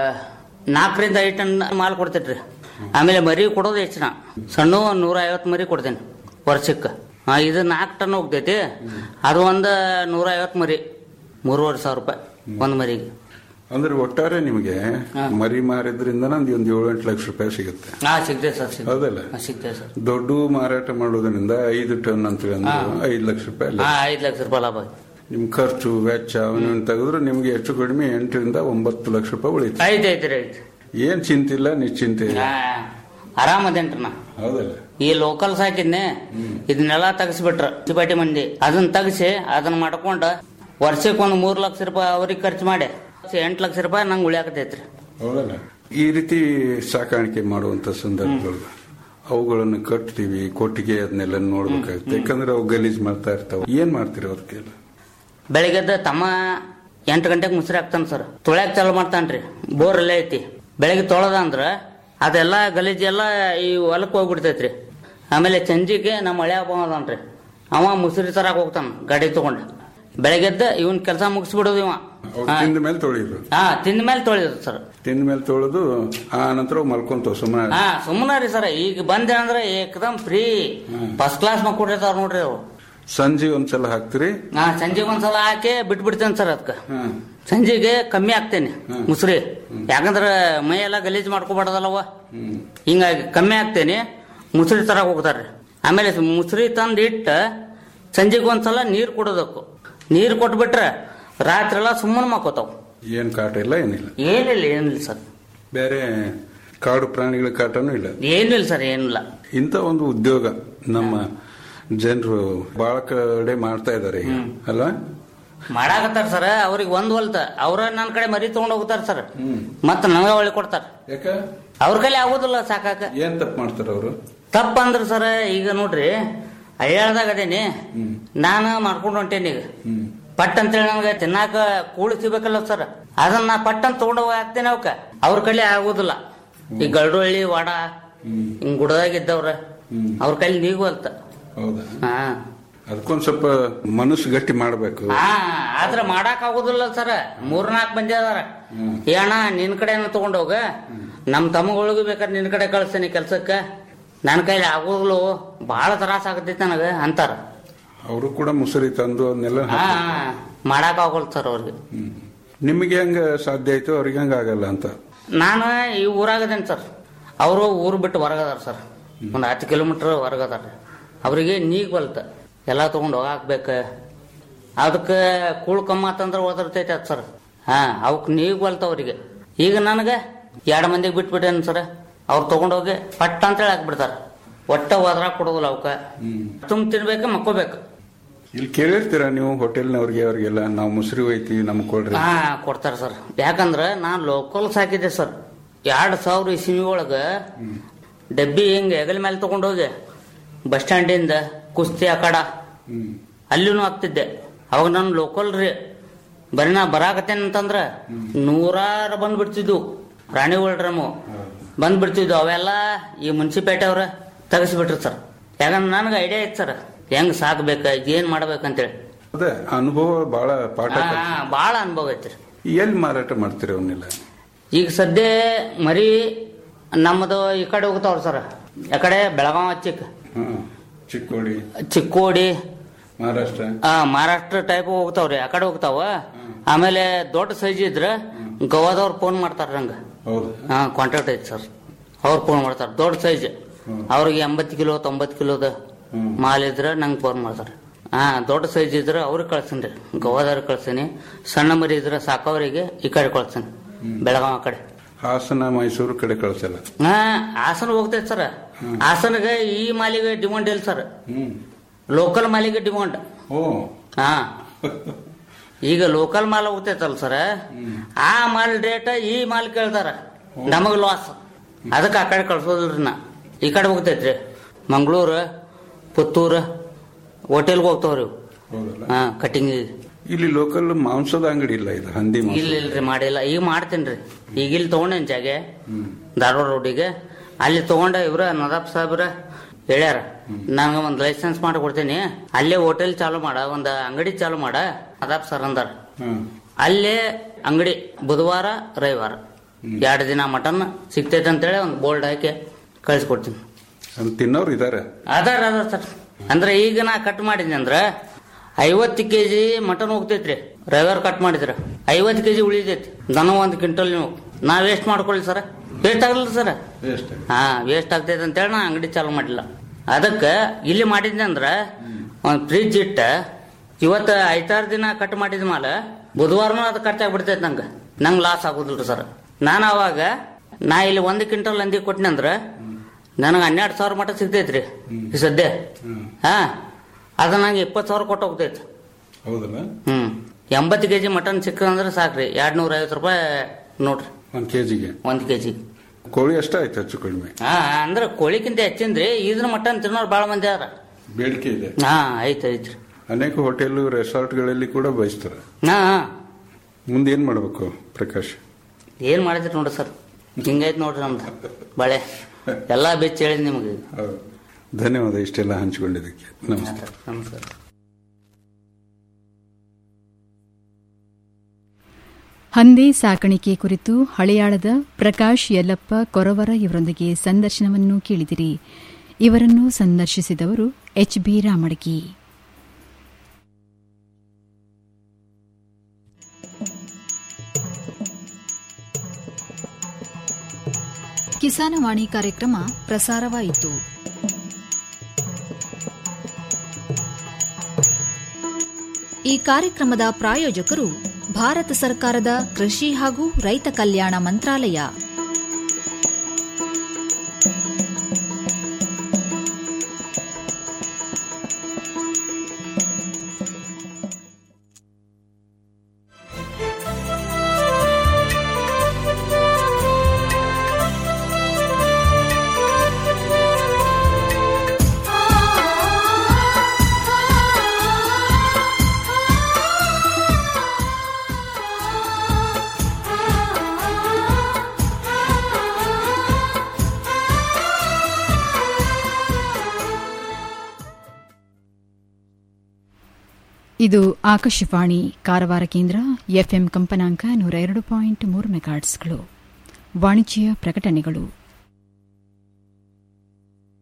ನಾಲ್ಕರಿಂದ ಐದು ಟನ್ ಮಾಲ್ ಕೊಡ್ತೇನ್ರಿ ಆಮೇಲೆ ಮರಿ ಕೊಡೋದು ಹೆಚ್ಚಿನ ಸಣ್ಣ ನೂರ ಐವತ್ತು ಮರಿ ಕೊಡ್ತೇನೆ ವರ್ಷಕ್ಕೆ ಹಾ, ಇದು ನಾಲ್ಕು ಟನ್ ಹೋಗ್ತೈತಿ ಅದು ಒಂದು ನೂರ ಐವತ್ತು ಮರಿ ಮೂರುವರೆ ಸಾವಿರ ರೂಪಾಯಿ ಒಂದು ಮರಿಗೆ ಅಂದ್ರೆ ಒಟ್ಟಾರೆ ನಿಮಗೆ ಮರಿ ಮಾರಿದ್ರಿಂದ ಒಂದು ಒಂದು ಏಳು ಎಂಟು ಲಕ್ಷ ರೂಪಾಯಿ ಸಿಗುತ್ತೆ ಹಾ ಸಿಗ್ತೇವೆ ಸರ್ ಸಿಗ್ತೇವೆ ಹೌದಲ್ಲ ಹಾ, ಸಿಗ್ತೇವೆ ಸರ್ ದೊಡ್ಡ ಮಾರಾಟ ಮಾಡೋದ್ರಿಂದ ಐದು ಟನ್ ಅಂತ ಅಂದ್ರೆ ಐದು ಲಕ್ಷ ರೂಪಾಯಿ ಅಲ್ಲ ಹಾ ಐದು ಲಕ್ಷ ರೂಪಾಯಿ ಲಾಭ ಆಯ್ತು. ನಿಮ್ ಖರ್ಚು ವೆಚ್ಚ ಅವನನ್ನು ತೆಗೆದ್ರೆ ನಿಮ್ಗೆ ಹೆಚ್ಚು ಕಡಿಮೆ ಎಂಟರಿಂದ ಒಂಬತ್ತು ಲಕ್ಷ ರೂಪಾಯಿ ಉಳಿತು ಐತೆ ಐತ್ರಿ ಐತೆ ಏನ್ ಚಿಂತಿಲ್ಲ ನಿಶ್ಚಿಂತೆ ಇಲ್ಲ ಹಾ ಆರಾಮದೇನ್ರಿ ನಾ ಹೌದಲ್ಲ ಈ ಲೋಕಲ್ ಸಾಕಿದ್ನೆ ಇದನ್ನೆಲ್ಲ ತೆಗಿಸ್ಬಿಟ್ರ ಮುನ್ಸಿಪಾಲ್ಟಿ ಮಂದಿ ಅದನ್ನ ತೆಗಿಸಿ ಅದನ್ನ ಮಾಡ್ಕೊಂಡ ವರ್ಷಕ್ಕೆ ಒಂದು ಮೂರ್ ಲಕ್ಷ ರೂಪಾಯಿ ಅವ್ರಿಗೆ ಖರ್ಚು ಮಾಡಿ ಎಂಟು ಲಕ್ಷ ರೂಪಾಯಿ ನಂಗೆ ಉಳಿಯಾಕತೈತ್ರಿ ಹೌದಲ್ಲ ಈ ರೀತಿ ಸಾಕಾಣಿಕೆ ಮಾಡುವಂತ ಸಂದರ್ಭಗಳು ಅವುಗಳನ್ನು ಕಟ್ತೀವಿ ಕೊಟ್ಟಿಗೆ ಅದನ್ನೆಲ್ಲ ನೋಡ್ಬೇಕಾಗುತ್ತೆ ಯಾಕಂದ್ರೆ ಅವು ಗಲೀಜ್ ಮಾಡ್ತಾ ಇರ್ತಾವ ಏನ್ ಮಾಡ್ತೀರಿ ಅವ್ರಿಗೆಲ್ಲ ಬೆಳಿಗ್ಗೆದ್ದ ತಮ್ಮ ಎಂಟು ಗಂಟೆಗೆ ಮುಸ್ರಿ ಹಾಕ್ತಾನ ಸರ್ ತೊಳ್ಯಾಕ ಚಾಲು ಮಾಡ್ತಾನ್ರಿ ಬೋರ್ ಅಲ್ಲೇ ಐತಿ ಬೆಳಗ್ಗೆ ತೊಳೆದ ಅಂದ್ರ ಅದೆಲ್ಲ ಗಲೀಜೆಲ್ಲ ಈ ಹೊಲಕ್ಕೆ ಹೋಗ್ಬಿಡ್ತೈತ್ರಿ ಆಮೇಲೆ ಸಂಜಿಗೆ ನಮ್ಮ ಹಳೆ ಹಬ್ಬ ಅದಾನ್ರಿ ಅವ ಮುಸ್ರಿ ತರಕ್ ಹೋಗ್ತಾನ ಗಾಡಿ ತಗೊಂಡು ಬೆಳಗ್ಗೆದ್ದ ಇವನ್ ಕೆಲಸ ಮುಗಿಸ್ಬಿಡೋದು ಇವ ಅವ್ರು ತಿಂದ ಮೇಲೆ ತೊಳಿದ್ರು ಹಾ ತಿಂದ ಮೇಲೆ ತೊಳಿದ್ರು ಸರ್ ತಿಂದ ಮೇಲೆ ತೊಳೆದು ಆ ನಂತರ ಅವು ಮಲ್ಕೊಂತಾವ ಸುಮ್ಮನೆ ಹಾ ಸುಮ್ಮನೆ ರೀ ಸರ್ ಈಗ ಬಂದೆ ಅಂದ್ರೆ ಏಕದಮ್ ಫ್ರೀ ಫಸ್ಟ್ ಕ್ಲಾಸ್ ಮಕ್ಕೊಟ್ಟಿರ್ತಾರ ನೋಡ್ರಿ ಅವು ಸಂಜೆ ಒಂದ್ಸಲ ಹಾಕ್ತಿರಿ ಹಾ ಸಂಜೆಗೆ ಒಂದ್ಸಲ ಹಾಕಿ ಬಿಟ್ಬಿಡ್ತೇನೆ ಸರ್ ಅದಕ್ಕೆ ಸಂಜೆಗೆ ಕಮ್ಮಿ ಹಾಕ್ತೇನೆ ಮುಸ್ರಿ ಯಾಕಂದ್ರ ಮೈ ಎಲ್ಲ ಗಲೀಜ್ ಮಾಡ್ಕೋಬಾರ್ದಲ್ಲವ ಹಿಂಗಾಗಿ ಕಮ್ಮಿ ಹಾಕ್ತೇನೆ ಮುಸ್ರಿ ತರಕ್ ಹೋಗ್ತಾರ್ರಿ ಆಮೇಲೆ ಮುಸ್ರಿ ತಂದು ಇಟ್ಟ ಸಂಜೆಗೆ ಒಂದ್ಸಲ ನೀರು ಕೊಡೋದಕ್ಕು ನೀರು ಕೊಟ್ಬಿಟ್ರೆ ರಾತ್ರಿ ಎಲ್ಲ ಸುಮ್ಮನೆ ಮಕ್ಕೋತಾವ ಏನ್ ಕಾಟ ಇಲ್ಲ ಏನಿಲ್ಲ ಏನಿಲ್ಲ ಏನಿಲ್ಲ ಸರ್ ಬೇರೆ ಕಾಡು ಪ್ರಾಣಿಗಳ ಕಾಟನೂ ಇಲ್ಲ ಏನಿಲ್ಲ ಸರ್ ಏನಿಲ್ಲ ಇಂಥ ಒಂದು ಉದ್ಯೋಗ ನಮ್ಮ ಜನರು ಬಹಳ ಕಡೆ ಮಾಡ್ತಾ ಇದ್ದಾರೆ ಈಗ ಅಲ್ಲ ಮಾಡಾಕತ್ತಾರ ಸರ್ ಅವ್ರಿಗೆ ಒಂದ್ ಹೊಲ್ತ ಅವ್ರ ನನ್ನ ಕಡೆ ಮರಿ ತಗೊಂಡ್ ಹೋಗ್ತಾರ ಸರ್ ಮತ್ತ ನನಗ ಒಳ್ಳೆ ಕೊಡ್ತಾರ ಯಾಕ ಅವ್ರ ಕೈಲಿ ಆಗೋದಿಲ್ಲ ಸಾಕಾಕ ಏನ್ ತಪ್ಪು ಮಾಡ್ತಾರ ಅವರು ತಪ್ಪ ಅಂದ್ರ ಸರ್ ಈಗ ನೋಡ್ರಿ ಹಳ್ಯಾಳ್ದಾಗ ಅದೇನಿ ನಾನು ಮಾಡ್ಕೊಂಡು ಹೊಂಟೇನಿ ಈಗ ಪಟ್ ಅಂತೇಳಿ ನನಗೆ ತಿನ್ನಾಕ ಕೂಳಿ ಸಿಗ್ಬೇಕಲ್ಲ ಸರ್ ಅದನ್ನ ನಾ ಪಟ್ ಅಂತ ತಗೊಂಡ್ ಹೋಗಿ ಹಾಕ್ತೇನೆ ಅವಕ್ಕ ಅವ್ರ ಕೈಲಿ ಆಗೋದಿಲ್ಲ ಈ ಗಲ್ಡೊಳ್ಳಿ ವಾಡ ಹಿಂಗ್ ಗುಡದಾಗ ಇದ್ದವ್ರ ಅವ್ರ ಕೈಲಿ ನೀಗುವಲ್ತ ಹೌದಾ ಹಾ ಅದಕ್ಕೊಂದ್ ಸ್ವಲ್ಪ ಮನಸ್ಸು ಗಟ್ಟಿ ಮಾಡ್ಬೇಕು ಹಾ ಆದ್ರ ಮಾಡಾಕ್ ಆಗುದಿಲ್ಲ ಸರ್ ಮೂರ್ ನಾಲ್ಕು ಮಂದಿ ಅದಾರ ಏ ಅಣ್ಣ ನಿನ್ ಕಡೆ ತಗೊಂಡ್ ಹೋಗ ನಮ್ ತಮ್ಮಗಳಿಗೂ ಬೇಕಾದ್ರೆ ನಿನ್ ಕಡೆ ಕಳಿಸ್ತೇನೆ ಕೆಲ್ಸಕ್ಕ ನನ್ನ ಕೈಲಿ ಆಗೋದಿಲ್ಲ ಬಹಳ ತ್ರಾಸ ಆಗತೈತಿ ನನಗ ಅಂತಾರ ಅವರು ಕೂಡ ಮುಸುರಿ ತಂದು ಅದನ್ನೆಲ್ಲ ಹಾ ಮಾಡಾಕ್ ಆಗೋಲ್ ಸರ್ ಅವ್ರಿಗೆ ನಿಮಗೆ ಹೆಂಗ ಸಾಧ್ಯ ಆಯ್ತು ಅವ್ರಿಗೆ ಹೆಂಗ ಆಗಲ್ಲ ಅಂತ ನಾನು ಈ ಊರಾಗದೇನು ಸರ್ ಅವರು ಊರು ಬಿಟ್ಟು ಹೊರಗದಾರ ಸರ್ ಒಂದು ಹತ್ತು ಕಿಲೋಮೀಟರ್ ಹೊರಗದಾರ ಅವರಿಗೆ ನೀಗ್ ಬಲ್ತ ಎಲ್ಲ ತಗೊಂಡು ಹೋಗಾಕ್ಬೇಕು ಅದಕ್ಕೆ ಕೂಳ್ ಕಮ್ಮ ಆತಂದ್ರೆ ಒದರ್ತೈತೆ ಅದು ಸರ್ ಹಾ ಅವಕ್ಕೆ ನೀಗ್ ಬಲ್ತ ಅವ್ರಿಗೆ ಈಗ ನನಗೆ ಎರಡು ಮಂದಿಗೆ ಬಿಟ್ಬಿಟ್ಟೇನು ಸರ್ ಅವ್ರು ತಗೊಂಡೋಗಿ ಪಟ್ಟ ಅಂತೇಳಿ ಹಾಕ್ಬಿಡ್ತಾರೆ ಒಟ್ಟ ಒದ್ರಾಕ್ ಕೊಡೋದಿಲ್ಲ ಅವಕ್ಕೆ ತುಂಬ ತಿನ್ಬೇಕು ಮಕ್ಕೋಬೇಕು ಇಲ್ಲಿ ಕೇಳಿರ್ತೀರಾ ನೀವು ಹೋಟೆಲ್ನವ್ರಿಗೆ ಅವ್ರಿಗೆಲ್ಲ ನಾವು ಮುಸ್ರಿ ಹೋಯ್ತೀವಿ ನಮ್ಗೆ ಕೊಡ್ರಿ ಹಾ ಕೊಡ್ತಾರೆ ಸರ್ ಯಾಕಂದ್ರೆ ನಾನು ಲೋಕಲ್ ಸಾಕಿದ್ದೆ ಸರ್ ಎರಡು ಸಾವಿರ ಇಸ್ವಿ ಒಳಗೆ ಡಬ್ಬಿ ಹಿಂಗೆ ಹೆಗಲ ಮೇಲೆ ತಗೊಂಡೋಗಿ ಬಸ್ ಸ್ಟ್ಯಾಂಡಿಂದ ಕುಸ್ತಿ ಅಖಾಡ ಅಲ್ಲಿನೂ ಹಾಕ್ತಿದ್ದೆ ಅವಾಗ ನಾನು ಲೋಕಲ್ ರೀ ಬರೀ ನಾ ಬರಾಕತ್ತೇನೆ ಅಂತಂದ್ರ ನೂರಾರು ಬಂದ್ಬಿಡ್ತಿದ್ವು ರಾಣಿಗಳ ಡ್ರಮ್ಮು ಬಂದ್ಬಿಡ್ತಿದ್ವು ಅವೆಲ್ಲ ಈ ಮುನ್ಸಿಪೇಟೆ ಅವ್ರ ತೆಗಿಸ್ಬಿಟ್ರು ಸರ್ ಯಾಕಂದ್ರೆ ನನಗೆ ಐಡಿಯಾ ಇತ್ತು ಸರ್ ಹೆಂಗ್ ಸಾಕ್ಬೇಕ ಏನ್ ಮಾಡ್ಬೇಕಂತೇಳಿ ಅದೇ ಅನುಭವ ಬಹಳ ಪಾಠ ಹಾ ಭಾಳ ಅನುಭವ ಐತ್ರಿ ಎಲ್ಲಿ ಮಾರಾಟ ಮಾಡ್ತೀರಿ ಅವನ್ನೆಲ್ಲ ಈಗ ಸದ್ಯ ಮರಿ ನಮ್ಮದು ಈ ಕಡೆ ಹೋಗ್ತಾವ್ರ ಸರ್ ಯಾಕಡೆ ಬೆಳಗಾವ ಚಿಕ್ಕ ಹ್ಮ್ ಚಿಕ್ಕೋಡಿ ಚಿಕ್ಕೋಡಿ ಮಹಾರಾಷ್ಟ್ರ ಆ ಮಹಾರಾಷ್ಟ್ರ ಟೈಪ್ ಹೋಗ್ತಾವ್ರಿ ಆ ಕಡೆ ಹೋಗ್ತಾವ ಆಮೇಲೆ ದೊಡ್ಡ ಸೈಜ್ ಇದ್ರ ಗೋವಾದವ್ರು ಫೋನ್ ಮಾಡ್ತಾರ ನಂಗೆ ಹೌದು ಹಾ ಕಾಂಟ್ಯಾಕ್ಟ್ ಐತಿ ಸರ್ ಅವ್ರು ಫೋನ್ ಮಾಡ್ತಾರ ದೊಡ್ಡ ಸೈಜ್ ಅವ್ರಿಗೆ ಎಂಬತ್ತು ಕಿಲೋ ತೊಂಬತ್ತು ಕಿಲೋದ ಮಾಲ್ ಇದ್ರ ನಂಗೆ ಫೋನ್ ಮಾಡ್ತಾರೆ ಹಾ ದೊಡ್ಡ ಸೈಜ್ ಇದ್ರ ಅವ್ರಿಗೆ ಕಳ್ಸೀನಿ ರೀ ಗೋವಾದವ್ರಿಗೆ ಕಳ್ಸೀನಿ ಸಣ್ಣ ಮರಿ ಇದ್ರ ಸಾಕವ್ರಿಗೆ ಈ ಕಡೆ ಕಳ್ಸೀನಿ ಬೆಳಗಾವ ಕಡೆ ಹಾಸನ ಮೈಸೂರು ಕಡೆ ಕಳ್ಸಲ್ಲ ಹಾ ಹಾಸನ ಹೋಗ್ತೈತೆ ಸರ್ ಹಾಸನಗೆ ಈ ಮಾಲಿಗೆ ಡಿಮಾಂಡ್ ಇಲ್ಲ ಸರ್ ಹ್ಮ್ ಲೋಕಲ್ ಮಾಲಿಗೆ ಡಿಮಾಂಡ್ ಓ ಹಾ ಈಗ ಲೋಕಲ್ ಮಾಲ್ ಹೋಗ್ತೈತಲ್ಲ ಸರ್ ಆ ಮಾಲ್ ರೇಟ್ ಈ ಮಾಲ್ ಕೇಳ್ತಾರ ನಮಗ್ ಲಾಸ್ ಅದಕ್ಕೆ ಆ ಕಡೆ ಕಳ್ಸೋದಿಲ್ರಿ ನಾ ಈ ಕಡೆ ಹೋಗ್ತೈತ್ರಿ ಮಂಗಳೂರು ಪುತ್ತೂರು ಹೋಟೆಲ್ಗೆ ಹೋಗ್ತಾವ್ರಿ ಇವು. ಹೌದಲ್ಲ ಹಾ ಕಟಿಂಗ್ ಇಲ್ಲಿ ಲೋಕಲ್ ಮಾಂಸದ ಅಂಗಡಿ ಇಲ್ಲ ಇದು ಹಂದಿ ಮಾಂಸ ಇಲ್ಲ ಇಲ್ರಿ ಮಾಡಿಲ್ಲ ಈಗ ಮಾಡ್ತೇನ್ರಿ ಈಗ ಇಲ್ಲಿ ತಗೊಂಡೇನ್ ಜಾಗೆ ಧಾರವಾಡ ರೋಡಿಗೆ ಅಲ್ಲಿ ತಗೊಂಡ ಇವ್ರ ನದಾಬ್ ಸಾಹೇಬ್ರ ಹೇಳ್ಯಾರ ನಂಗೆ ಒಂದು ಲೈಸೆನ್ಸ್ ಮಾಡಿ ಕೊಡ್ತೀನಿ ಅಲ್ಲೇ ಹೋಟೆಲ್ ಚಾಲು ಮಾಡ ಒಂದು ಅಂಗಡಿ ಚಾಲು ಮಾಡ ನದಾಬ್ ಸರ್ ಅಂದಾರ ಹ್ಮ್ ಅಲ್ಲೇ ಅಂಗಡಿ ಬುಧವಾರ ರವಿವಾರ ಎರಡು ದಿನ ಮಟನ್ ಸಿಗ್ತೈತೆ ಅಂತೇಳಿ ಒಂದು ಬೋಲ್ಡ್ ಹಾಕಿ ಕಳಿಸ್ಕೊಡ್ತೀನಿ ಅಲ್ಲಿ ತಿನ್ನೋರು ಇದಾರೆ ಅದಾರ ಅದಾರ ಸರ್ ಅಂದ್ರೆ ಈಗ ನಾ ಕಟ್ ಮಾಡಿದ್ನಿ ಅಂದ್ರ ಐವತ್ತು ಕೆಜಿ ಮಟನ್ ಹೋಗ್ತೈತ್ರಿ ರವಿವಾರ ಕಟ್ ಮಾಡಿದ್ರ ಐವತ್ತು ಕೆಜಿ ಉಳಿತೈತಿ ದನ ಒಂದು ಕ್ವಿಂಟಲ್ ನೀವು ನಾ ವೇಸ್ಟ್ ಮಾಡ್ಕೊಳ್ಳಿ ಸರ್ ವೇಸ್ಟ್ ಆಗಲ್ಲ ಸರ್ ಎಷ್ಟು ಹಾ ವೇಸ್ಟ್ ಆಗ್ತೈತೆ ಅಂತೇಳಿ ನಾ ಅಂಗಡಿ ಚಾಲು ಮಾಡಿಲ್ಲ ಅದಕ್ಕೆ ಇಲ್ಲಿ ಮಾಡಿದ್ನಿ ಅಂದ್ರ ಒಂದು ಫ್ರಿಜ್ ಇಟ್ಟ ಇವತ್ತು ಐದಾರು ದಿನ ಕಟ್ ಮಾಡಿದ ಮೇಲೆ ಬುಧವಾರನೂ ಅದು ಖರ್ಚಾಗ್ಬಿಡ್ತೈತೆ ನಂಗೆ ನಂಗೆ ಲಾಸ್ ಆಗೋದಿಲ್ರಿ ಸರ್ ನಾನು ಅವಾಗ ನಾ ಇಲ್ಲಿ ಒಂದು ಕ್ವಿಂಟಲ್ ನಂದಿ ಕೊಟ್ಟಿನಿ ಅಂದ್ರ ನನಗೆ ಹನ್ನೆರಡು ಸಾವಿರ ಮಟ್ಟ ಸಿಗ್ತೈತ್ರಿ ಈ ಸದ್ಯ ಹಾ ಅದು ನಂಗೆ ಇಪ್ಪತ್ತು ಸಾವಿರ ಕೊಟ್ಟು ಹೋಗ್ತೈತಿ ಹೌದಲ್ಲ ಹ್ಮ್ ಎಂಬತ್ತು ಕೆಜಿ ಮಟನ್ ಸಿಕ್ಕಂದ್ರೆ ಸಾಕ್ರಿ ಎರಡ್ ನೂರ ಐವತ್ತು ರೂಪಾಯಿ ನೋಡ್ರಿ ಒಂದ್ ಕೆಜಿಗೆ ಒಂದ್ ಕೆಜಿ ಕೋಳಿ ಅಷ್ಟ ಆಯ್ತು ಹೆಚ್ಚು ಕಡಿಮೆ ಹಾ ಅಂದ್ರೆ ಕೋಳಿಕ್ಕಿಂತ ಹೆಚ್ಚಿಂದ್ರಿ ಇದ್ರ ಮಟನ್ ತಿನ್ನೋರು ಬಾಳ ಮಂದಿ ಅದಾರ ಬೇಡಿಕೆ ಇದೆ ಹಾ ಐತ್ ಐತ್ರಿ ಅನೇಕ ಹೋಟೆಲ್ ರೆಸಾರ್ಟ್ಗಳಲ್ಲಿ ಕೂಡ ಬಯಸ್ತಾರೆ ಹಾ ಹಾ. ಮುಂದೆ ಏನ್ ಮಾಡ್ಬೇಕು ಪ್ರಕಾಶ್ ಏನ್ ಮಾಡಿದ್ರಿ ನೋಡ್ರಿ ಸರ್ ಹಿಂಗೈತ್ ನೋಡ್ರಿ ನಮ್ದು ಬಳೆ ಎಲ್ಲಾ ಬೆಚ್ಚ ಹೇಳಿದ್ ನಿಮ್ಗೆ ಹೌದು. ಧನ್ಯವಾದ ಇಷ್ಟೆಲ್ಲ ಹಂಚಿಕೊಂಡಿದ್ದಕ್ಕೆ ನಮಸ್ತೆ ನಮಸ್ಕಾರ ಹಂದಿ ಸಾಕಾಣಿಕೆ ಕುರಿತು ಹಳೆಯಾಳದ ಪ್ರಕಾಶ್ ಯಲ್ಲಪ್ಪ ಕೊರವರ ಇವರೊಂದಿಗೆ ಸಂದರ್ಶನವನ್ನು ಕೇಳಿದಿರಿ ಇವರನ್ನು ಸಂದರ್ಶಿಸಿದವರು ಎಚ್ ಬಿ ರಾಮಡಗಿ ಕಿಸಾನವಾಣಿ ಕಾರ್ಯಕ್ರಮ ಪ್ರಸಾರವಾಯಿತು ಈ ಕಾರ್ಯಕ್ರಮದ ಪ್ರಾಯೋಜಕರು ಭಾರತ ಸರ್ಕಾರದ ಕೃಷಿ ಹಾಗೂ ರೈತ ಕಲ್ಯಾಣ ಮಂತ್ರಾಲಯ ಇದು ಆಕಾಶವಾಣಿ ಕಾರವಾರ ಕೇಂದ್ರ ಎಫ್ಎಂ ಕಂಪನಾಂಕ ನೂರ ಎರಡು ಪಾಯಿಂಟ್ ಮೂರು ಮೆಗಾಟ್ಸ್ಗಳು ವಾಣಿಜ್ಯ ಪ್ರಕಟಣೆಗಳು ಈ ಕಾರ್ಯಕ್ರಮದ ಪ್ರಾಯೋಜಕರು ಭಾರತ ಸರ್ಕಾರದ ಕೃಷಿ ಹಾಗೂ ರೈತ ಕಲ್ಯಾಣ ಮಂತ್ರಾಲಯ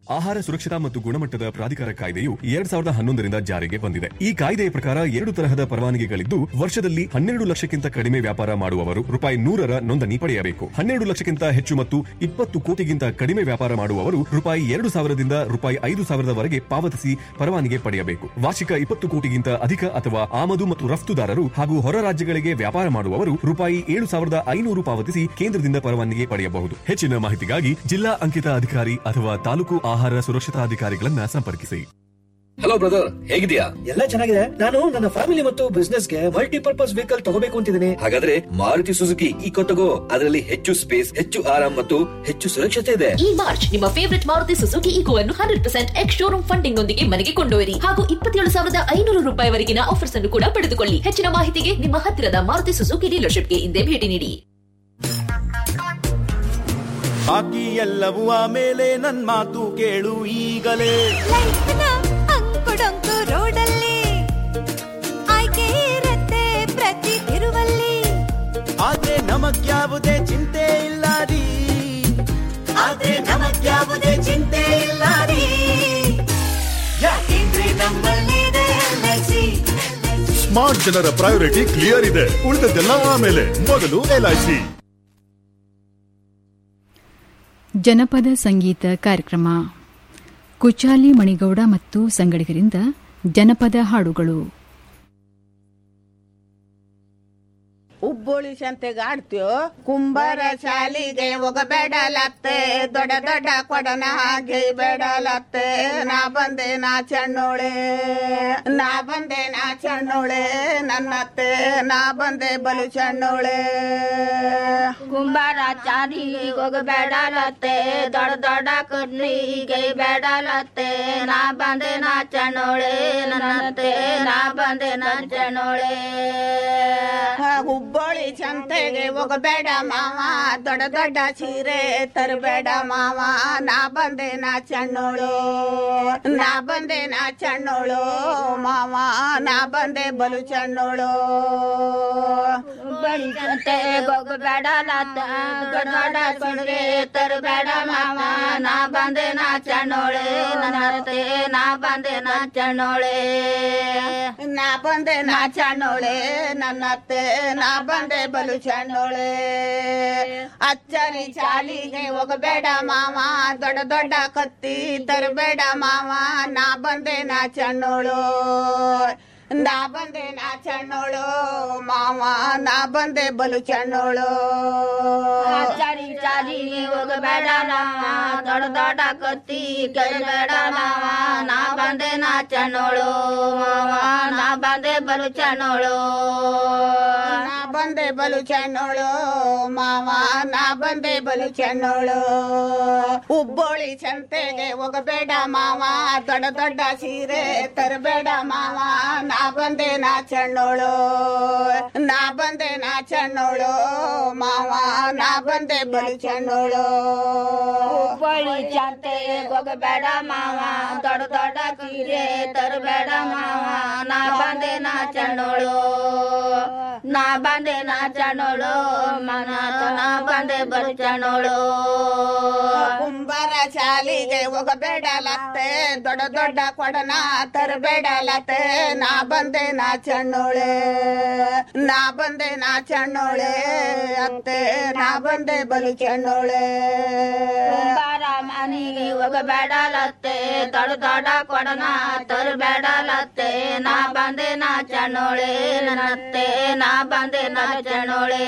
ಆಹಾರ ಸುರಕ್ಷತಾ ಮತ್ತು ಗುಣಮಟ್ಟದ ಪ್ರಾಧಿಕಾರ ಕಾಯ್ದೆಯು ಎರಡ್ ಸಾವಿರದ ಹನ್ನೊಂದರಿಂದ ಜಾರಿಗೆ ಬಂದಿದೆ ಈ ಕಾಯ್ದೆಯ ಪ್ರಕಾರ ಎರಡು ತರಹದ ಪರವಾನಗಿಗಳಿದ್ದು ವರ್ಷದಲ್ಲಿ ಹನ್ನೆರಡು ಲಕ್ಷಕ್ಕಿಂತ ಕಡಿಮೆ ವ್ಯಾಪಾರ ಮಾಡುವವರು ರೂಪಾಯಿ ನೂರರ ನೋಂದಣಿ ಪಡೆಯಬೇಕು ಹನ್ನೆರಡು ಲಕ್ಷಕ್ಕಿಂತ ಹೆಚ್ಚು ಮತ್ತು ಇಪ್ಪತ್ತು ಕೋಟಿಗಿಂತ ಕಡಿಮೆ ವ್ಯಾಪಾರ ಮಾಡುವವರು ರೂಪಾಯಿ ಎರಡು ಸಾವಿರದಿಂದ ರೂಪಾಯಿ ಐದು ಸಾವಿರದವರೆಗೆ ಪಾವತಿಸಿ ಪರವಾನಗಿ ಪಡೆಯಬೇಕು ವಾರ್ಷಿಕ ಇಪ್ಪತ್ತು ಕೋಟಿಗಿಂತ ಅಧಿಕ ಅಥವಾ ಆಮದು ಮತ್ತು ರಫ್ತುದಾರರು ಹಾಗೂ ಹೊರ ರಾಜ್ಯಗಳಿಗೆ ವ್ಯಾಪಾರ ಮಾಡುವವರು ರೂಪಾಯಿ ಏಳು ಸಾವಿರದ ಐನೂರು ಪಾವತಿಸಿ ಕೇಂದ್ರದಿಂದ ಪರವಾನಗಿ ಪಡೆಯಬಹುದು ಹೆಚ್ಚಿನ ಮಾಹಿತಿಗಾಗಿ ಜಿಲ್ಲಾ ಅಂಕಿತ ಅಧಿಕಾರಿ ಅಥವಾ ತಾಲೂಕು ಆಹಾರ ಸುರಕ್ಷತಾ ಅಧಿಕಾರಿಗಳನ್ನ ಸಂಪರ್ಕಿಸಿ ಹಲೋ ಬ್ರದರ್ ಹೇಗಿದ್ಯಾ ಎಲ್ಲ ಚೆನ್ನಾಗಿದೆ ನಾನು ನನ್ನ ಫ್ಯಾಮಿಲಿ ಮತ್ತು ಬಿಸ್ನೆಸ್ ಗೆ ಮಲ್ಟಿಪರ್ಪಸ್ ವೆಹಿಕಲ್ ತಗೋಬೇಕು ಅಂತಿದ್ದೀನಿ ಹಾಗಾದ್ರೆ ಮಾರುತಿ ಸುಜುಕಿ ಈಕೋ ತಗೋ ಅದರಲ್ಲಿ ಹೆಚ್ಚು ಸ್ಪೇಸ್ ಹೆಚ್ಚು ಆರಾಮ್ ಮತ್ತು ಹೆಚ್ಚು ಸುರಕ್ಷತೆ ಇದೆ ಈ ಮಾರ್ಚ್ ನಿಮ್ಮ ಫೇವರಿಟ್ ಮಾರುತಿ ಸುಜುಕಿ ಈಕೋ ಅನ್ನು hundred percent ex showroom funding ನೊಂದಿಗೆ ಮನೆಗೆ ಕೊಂಡೊಯ್ಯಿರಿ ಹಾಗೂ ಇಪ್ಪತ್ತೇಳು ಸಾವಿರದ ಐನೂರು ರೂಪಾಯಿವರೆಗಿನ ಆಫರ್ಸ್ ಅನ್ನು ಕೂಡ ಪಡೆದುಕೊಳ್ಳಿ ಹೆಚ್ಚಿನ ಮಾಹಿತಿಗೆ ನಿಮ್ಮ ಹತ್ತಿರದ ಮಾರುತಿ ಸುಜುಕಿ ಡೀಲರ್ಶಿಪ್ಗೆ ಹಿಂದೆ ಭೇಟಿ ನೀಡಿ ಬಾಕಿ ಎಲ್ಲವೂ ಆಮೇಲೆ ನನ್ ಮಾತು ಕೇಳು ಈಗಲೇ ಅಂಕುಡೊಂಕು ರೋಡಲ್ಲಿ ಆಯ್ಕೆ ಇರತ್ತೆ ಪ್ರತಿ ತಿರುವಲ್ಲಿ ಆದ್ರೆ ನಮಗ್ಯಾವುದೇ ಚಿಂತೆ ಇಲ್ಲ ರೀ ಆದ್ರೆ ನಮಗ್ಯಾವುದೇ ಚಿಂತೆ ಇಲ್ಲ ರೀ ಯಾಕೆಂದ್ರೆ ನಮ್ಮಲ್ಲಿದೆ LIC. ಸ್ಮಾರ್ಟ್ ಜನರ ಪ್ರಯಾರಿಟಿ ಕ್ಲಿಯರ್ ಇದೆ ಉಳಿದದ್ದೆಲ್ಲ ಆಮೇಲೆ ಮೊದಲು ಎಲ್ಐಸಿ ಜನಪದ ಸಂಗೀತ ಕಾರ್ಯಕ್ರಮ ಕುಚಾಲಿ ಮಣಿಗೌಡ ಮತ್ತು ಸಂಗಡಿಗರಿಂದ ಜನಪದ ಹಾಡುಗಳು ಉಬ್ಬುಳಿ ಸಂತೆಗೆ ಆಡ್ತೀವೋ ಕುಂಬಾರ ಶಾಲಿಗೆ ಹೋಗಬೇಡಲತ್ತೆ ದೊಡ್ಡ ದೊಡ್ಡ ಕೊಡನ ಹಾಗೆ ಬೇಡಲತ್ತೆ ನಾ ಬಂದೆ ನಾ ಚಣ್ಣೋಳೆ ನಾ ಬಂದೆ ನಾ ಚಣ್ಣೋಳೆ ನನ್ನತ್ತೆ ನಾ ಬಂದೆ ಬಲು ಚಣ್ಣೋಳೆ ಕುಂಬಾರ ಚಾರಿಗೆ ಹೋಗಬೇಡಲತ್ತೆ ದೊಡ್ಡ ದೊಡ್ಡ ಕರ್ನಿಗೆ ಬೇಡಲತ್ತೆ ನಾ ಬಂದೆ ನಾ ಚಣ್ಣೋಳೆ ನನ್ನತ್ತೆ ನಾ ಬಂದೆ ನಾ ಚಣ್ಣೋಳೆ ಹುಬ್ಬಳ್ಳಿ ಸಂತೆಗೆ ಹೋಗಬೇಡ ಮಾವ ದೊಡ್ಡ ದೊಡ್ಡ ಸೀರೆ ತರಬೇಡ ಮಾವ ನಾ ಬಂದೆ ನಾ ಚಣ್ಣೋಳು ನಾ ಬಂದೆ ನಾ ಚಣ್ಣೋಳು ಮಾವ ನಾ ಬಂದೆ ಬಲು ಚಣ್ಣೋಳು ಹುಬ್ಬಳ್ಳಿ ಸಂತೆಗೆ ಹೋಗಬೇಡಲತ್ತ ದೊಡ್ಡ ದೊಡ್ಡ ಕರ್ನಿಗೆ ತರಬೇಡ ಮಾವ ನಾ ಬಂದೆ ನಾ ಚಣ್ಣೋಳೆ ನನ್ನತ್ತೆ ನಾ ಬಂದೆ ನಾ ಚಣ್ಣೋಳೆ ನಾ ಬಂದೆ ನಾ ಚಣ್ಣೋಳೆ ನನ್ನತ್ತೆ ನಾ ಬಂದೆ ಬಲು ಚಣ್ಣೋಳೆ ಅಚ್ಚರಿ ಚಾಲಿಗೆ ಹೋಗಬೇಡ ಮಾವ ದೊಡ್ಡ ದೊಡ್ಡ ಕತ್ತಿ ತರಬೇಡ ಮಾವ ನಾ ಬಂದೆ ನಾ ಚಣ್ಣೋಳು ನಾ ಬಂದೆ ನಾ ಚಣ್ಣೋಳು ಮಾವ ನಾ ಬಂದೆ ಬಲು ಚಣ್ಣೋಳು ಚಾರಿ ಚಾರಿ ಹೋಗಬೇಡ ನಾವ ದೊಡ್ಡ ದೊಡ್ಡ ಕತ್ತಿ ಕೇಳಬೇಡ ನಾವ ನಾ ಬಂದೆ ನಾ ಚಣ್ಣೋಳು ಮಾವ ನಾ ಬಂದೆ ಬಲು ಚಣ್ಣೋಳು ನಾ ಬಂದೆ ಬಲು ಚಣ್ಣೋಳು ಮಾವ ನಾ ಬಂದೆ ಬಲು ಚಣ್ಣೋಳು ಉಬ್ಬೋಳಿ ಸಂತೆಗೆ ಹೋಗಬೇಡ ಮಾವ ದೊಡ್ಡ ದೊಡ್ಡ ಸೀರೆ ತರಬೇಡ ಮಾವ ನಾ ಬಂದೆ ನಾ ಚಣ್ಣೋಳು ನಾ ಬಂದೆ ನಾ ಚಣ್ಣೋಳು ಮಾವ ನಾ ಬಂದೆ ಬಲು ಚಣ್ಣೋಳು ಹುಬ್ಬಳ್ಳಿ ಚಂತೆ ಹೋಗಬೇಡ ಮಾವ ದೊಡ್ಡ ದೊಡ್ಡ ಸೀರೆ ತರಬೇಡ ಮಾವ ನಾ ಬಂದೆ ನಾ ಚಣ್ಣೋಳು ನಾ ಬಂದೆ ನಾ ಚಣ್ಣೋಳು ಮನ ನಾ ಬಂದೆ ಬರು ಚಣ್ಣೋಳು ಕುಂಬಾರ ಶಾಲಿಗೆ ಹೋಗಬೇಡಲತ್ತೆ ದೊಡ್ಡ ದೊಡ್ಡ ಕೊಡನ ತರಬೇಡಲತ್ತೆ ನಾ ಬಂದೆ ನಾ ಚಣ್ಣೋಳೆ ನಾ ಬಂದೆ ನಾ ಚಣ್ಣೋಳೆ ಅತ್ತೆ ನಾ ಬಂದೆ ಬಲು ಚಣ್ಣೋಳೆ ಕುಂಬಾರ ಮನೆಗೆ ಹೋಗಬೇಡಲತ್ತೆ ದೊಡ್ಡ ದೊಡ್ಡ ಕೊಡನ ತರಬೇಡಲತ್ತೆ ನಾ ಬಂದೆ ನಾ ಚಣ್ಣೋಳೆ ನನ್ನತ್ತೆ ನಾ ಬಂದೆ ನಾ ಚಣ್ಣೋಳೆ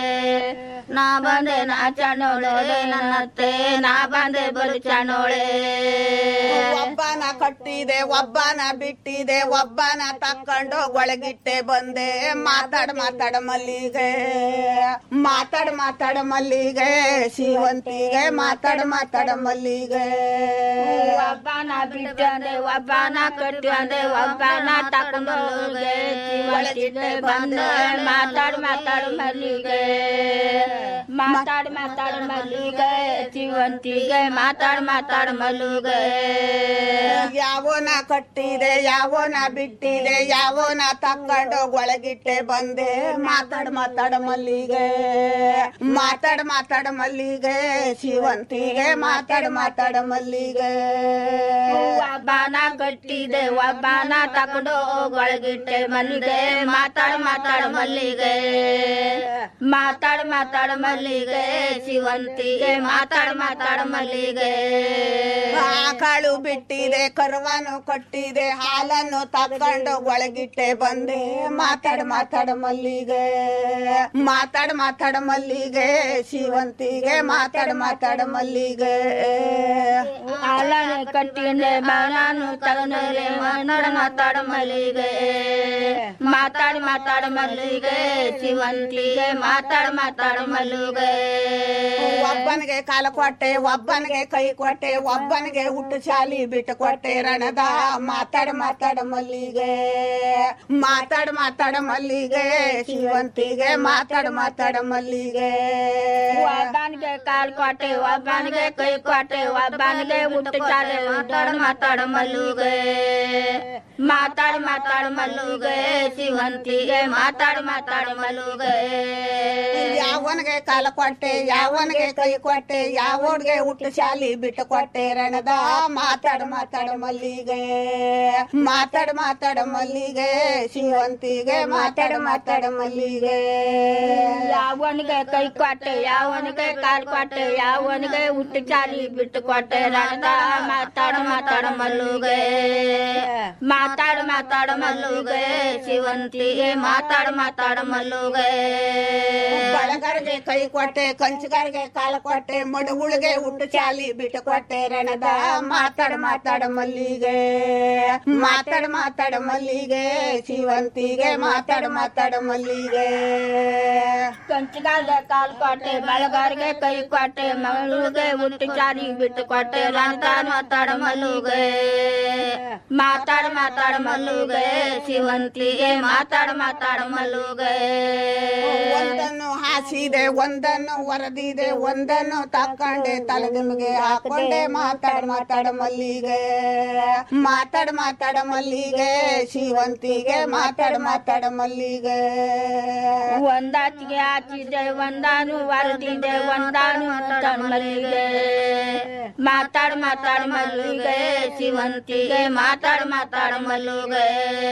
ನಾ ಬಂದೆ ನಾ ಚಣ್ಣೋಳೆ ನನ್ನತ್ತೆ ನಾ ಬಂದೆ ಬಲು ಚಣ್ಣೋಳೆ ಒಬ್ಬನ ಕಟ್ಟಿದೆ ಒಬ್ಬನ ಬಿಟ್ಟಿದೆ ಒಬ್ಬನ ತಕೊಂಡು ಒಳಗಿಟ್ಟೆ ಬಂದೆ ಮಾತಾಡ ಮಾತಾಡ ಮಲ್ಲಿಗೆ ಮಾತಾಡ ಮಾತಾಡ ಮಲ್ಲಿಗೆ ಶಿವಂತಿಗೆ ಮಾತಾಡ ಮಾತಾಡ ಮಲ್ಲಿಗೆ ಒಬ್ಬನ ಬಿಟ್ಟಂದೆ ಒಬ್ಬನ ಕಟ್ಟಂದೆ ಒಬ್ಬನ ತಕೊಂಡು ಒಳಗಿಟ್ಟೆ ಬಂದೆ ಮಾತಾಡ್ ಮಾತಾಡು ಮಲ್ಲಿಗೆ ಮಾತಾಡ್ ಮಾತಾಡ್ ಮಲ್ಲಿಗೆ ಜೀವಂತಿಗೆ ಮಾತಾಡ್ ಮಾತಾಡ್ ಮಲ್ಲಿಗೆ ಯಾವೋನ ಕಟ್ಟಿದೆ ಯಾವೋನ ಬಿಟ್ಟಿದೆ ಯಾವೋನ ತಕ್ಕೊಂಡು ಒಳಗಿಟ್ಟೆ ಬಂದೆ ಮಾತಾಡ್ ಮಾತಾಡ ಮಲ್ಲಿಗೆ ಮಾತಾಡ್ ಮಾತಾಡ ಮಲ್ಲಿಗೆ ಶಿವಂತಿಗೆ ಮಾತಾಡ್ ಮಾತಾಡ ಮಲ್ಲಿಗೆ ಒಬ್ಬನ ಕಟ್ಟಿದೆ ಒಬ್ಬನ ತಕೊಂಡು ಒಳಗಿಟ್ಟೆ ಮಲ್ಲಿಗೆ ಮಾತಾಡ್ ಮಾತಾಡ್ ಮಲ್ಲಿಗೆ ಮಾತಾಡ್ ಮಾತಾಡ್ ಮಲ್ಲಿಗೆ ಶಿವಂತಿಗೆ ಮಾತಾಡ್ ಮಾತಾಡ್ ಮಲ್ಲಿಗೆ ಆಕಳು ಬಿಟ್ಟಿದೆ ಕರುವನ್ನು ಕಟ್ಟಿದೆ ಹಾಲನ್ನು ತಕೊಂಡು ಒಳಗಿಟ್ಟೆ ಬಂದೆ ಮಾತಾಡ ಮಾತಾಡ ಮಲ್ಲಿಗೆ ಮಾತಾಡ ಮಾತಾಡ ಮಲ್ಲಿಗೆ ಶಿವಂತಿಗೆ ಮಾತಾಡ ಮಾತಾಡ ಮಲ್ಲಿಗೆ ಹಾಲನ್ನು ಕಟ್ಟಿದೆ ಬಾಳನು ತಗೊಂಡ್ರೆ ಮಾತಾಡ ಮಾತಾಡ ಮಲ್ಲಿಗೆ ಮಾತಾಡ್ ಮಾತಾಡ ಮಲ್ಲಿಗೆ ಶಿವಂತಿಗೆ ಮಾತಾಡ್ ಮಾತಾಡ ಮಲ್ಲಿಗೆ ಒಬ್ಬನಿಗೆ ಕಾಲ ಕೊಟ್ಟೆ ಒಬ್ಬನಿಗೆ ಕೈ ಕೊಟ್ಟೆ ಒಬ್ಬನಿಗೆ ಹುಟ್ಟು ಶಾಲಿ ಬಿಟ್ಟು ಕೊಟ್ಟೆ ರಣದ ಮಾತಾಡ ಮಾತಾಡ ಮಲ್ಲಿಗೆ ಮಾತಾಡ ಮಾತಾಡ ಮಲ್ಲಿಗೆ ಶಿವಂತಿಗೆ ಮಾತಾಡ ಮಾತಾಡ ಮಲ್ಲಿಗೆ ಒಬ್ಬನಿಗೆ ಕಾಲ್ ಕೊಟ್ಟೆ ಒಬ್ಬನಿಗೆ ಕೈ ಕೊಟ್ಟೆ ಒಬ್ಬನಿಗೆ ಹುಟ್ಟು ಚಾಲೆ ಮಾತಾಡ ಮಾತಾಡ ಮಲ್ಲಿಗೆ ಮಾತಾಡ್ ಮಾತಾಡ ಮಲ್ಲಿಗೆ ಶಿವಂತಿಗೆ ಮಾತಾಡ್ ಮಾತಾಡ ಮಲ್ಲಿಗೆ ಯಾವನಿಗೆ ಕಾಲ ಕೊಟ್ಟೆ ಯಾವನಿಗೆ ಕೈ ಕೊಟ್ಟೆ ಯಾವನಿಗೆ ಹುಟ್ಟು ಶಾಲಿ ಬಿಟ್ಟು ಕೊಟ್ಟೆ ರಣದ ಮಾತಾಡ ಮಾತಾಡ ಮಲ್ಲಿಗೆ ಮಾತಾಡ ಮಾತಾಡ ಮಲ್ಲಿಗೆ ಶಿವಂತಿಗೆ ಮಾತಾಡ ಮಾತಾಡ ಮಲ್ಲಿಗೆ ಯಾವನಿಗೆ ಕೈ ಕೊಟ್ಟೆ ಯಾವನಿಗೆ ಕಾಲ್ ಕೊಟ್ಟೆ ಯಾವನಿಗೆ ಹುಟ್ಟು ಚಾಲಿ ಬಿಟ್ಟು ಕೊಟ್ಟೆ ರಣದ ಮಾತಾಡ ಮಾತಾಡ ಮಲ್ಲಿಗೆ ಮಾತಾಡ ಮಾತಾಡ ಮಲ್ಲಿಗೆ ಶಿವಂತಿಗೆ ಮಾತಾಡ ಮಾತಾಡ ಮಲ್ಲಿಗೆ ಬಳಗರಿಗೆ ಕೈ ಕೊಟ್ಟೆ ಕಂಚಗಾರಿಗೆ ಕಾಲ ಕೊಟ್ಟೆ ಮಡುಗುಳಿಗೆ ಹುಟ್ಟು ಚಾಲಿ ಬಿಟ್ಟು ಕೊಟ್ಟೆ ರಣದ ಮಾತಾಡ ಮಾತಾಡ ಮಲ್ಲಿಗೆ ಮಾತಾಡ ಮಾತಾಡ ಮಲ್ಲಿಗೆ ಶಿವಂತಿಗೆ ಮಾತಾಡ ಮಾತಾಡ ಮಲ್ಲಿಗೆ ಕಂಚಿಗಾರಿಗೆ ಕಾಲ್ ಕೊಟ್ಟೆ ಬಳಗಾರಿಗೆ ಕೈ ಕೊಟ್ಟೆ ಮಗಳಿಗೆ ಹುಟ್ಟು ಚಾರಿ ಬಿಟ್ಟು ಕೊಟ್ಟೆ ರಣದ ಮಾತಾಡ ಮಲ್ಲಿಗೆ ಮಾತಾಡ ಮಾತಾಡ ಮಲ್ಲಿಗೆ ಶಿವಂತಿಗೆ ಮಾತಾಡ ಮಾತಾಡ ಮಲ್ಲಿಗೆ ಒಂದನ್ನು ಹಾಸಿದೆ ಒಂದನ್ನು ವರದಿದೆ ಒಂದನ್ನು ತಕೊಂಡೆ ತಲೆ ನಿಮಗೆ ಹಾಕೊಂಡೆ ಮಾತಾಡ ಮಾತಾಡ ಮಲ್ಲಿಗೆ ಮಾತಾಡ ಮಾತಾಡ ಮಲ್ಲಿಗೆ ಶಿವಂತಿಗೆ ಮಾತಾಡ ಮಾತಾಡ ಮಲ್ಲಿಗೆ ಒಂದಾಚಿಗೆ ಹಾಚಿದೆ ಒಂದಾನು ವರದಿದೆ ಒಂದಾನು ಮಾತಾಡ ಮಲ್ಲಿಗೆ ಮಾತಾಡ ಮಾತಾಡ ಮಲ್ಲಿಗೆ ಶಿವಂತಿಗೆ ಮಾತಾಡ ಮಾತಾಡ ಮಲ್ಲಿಗೆ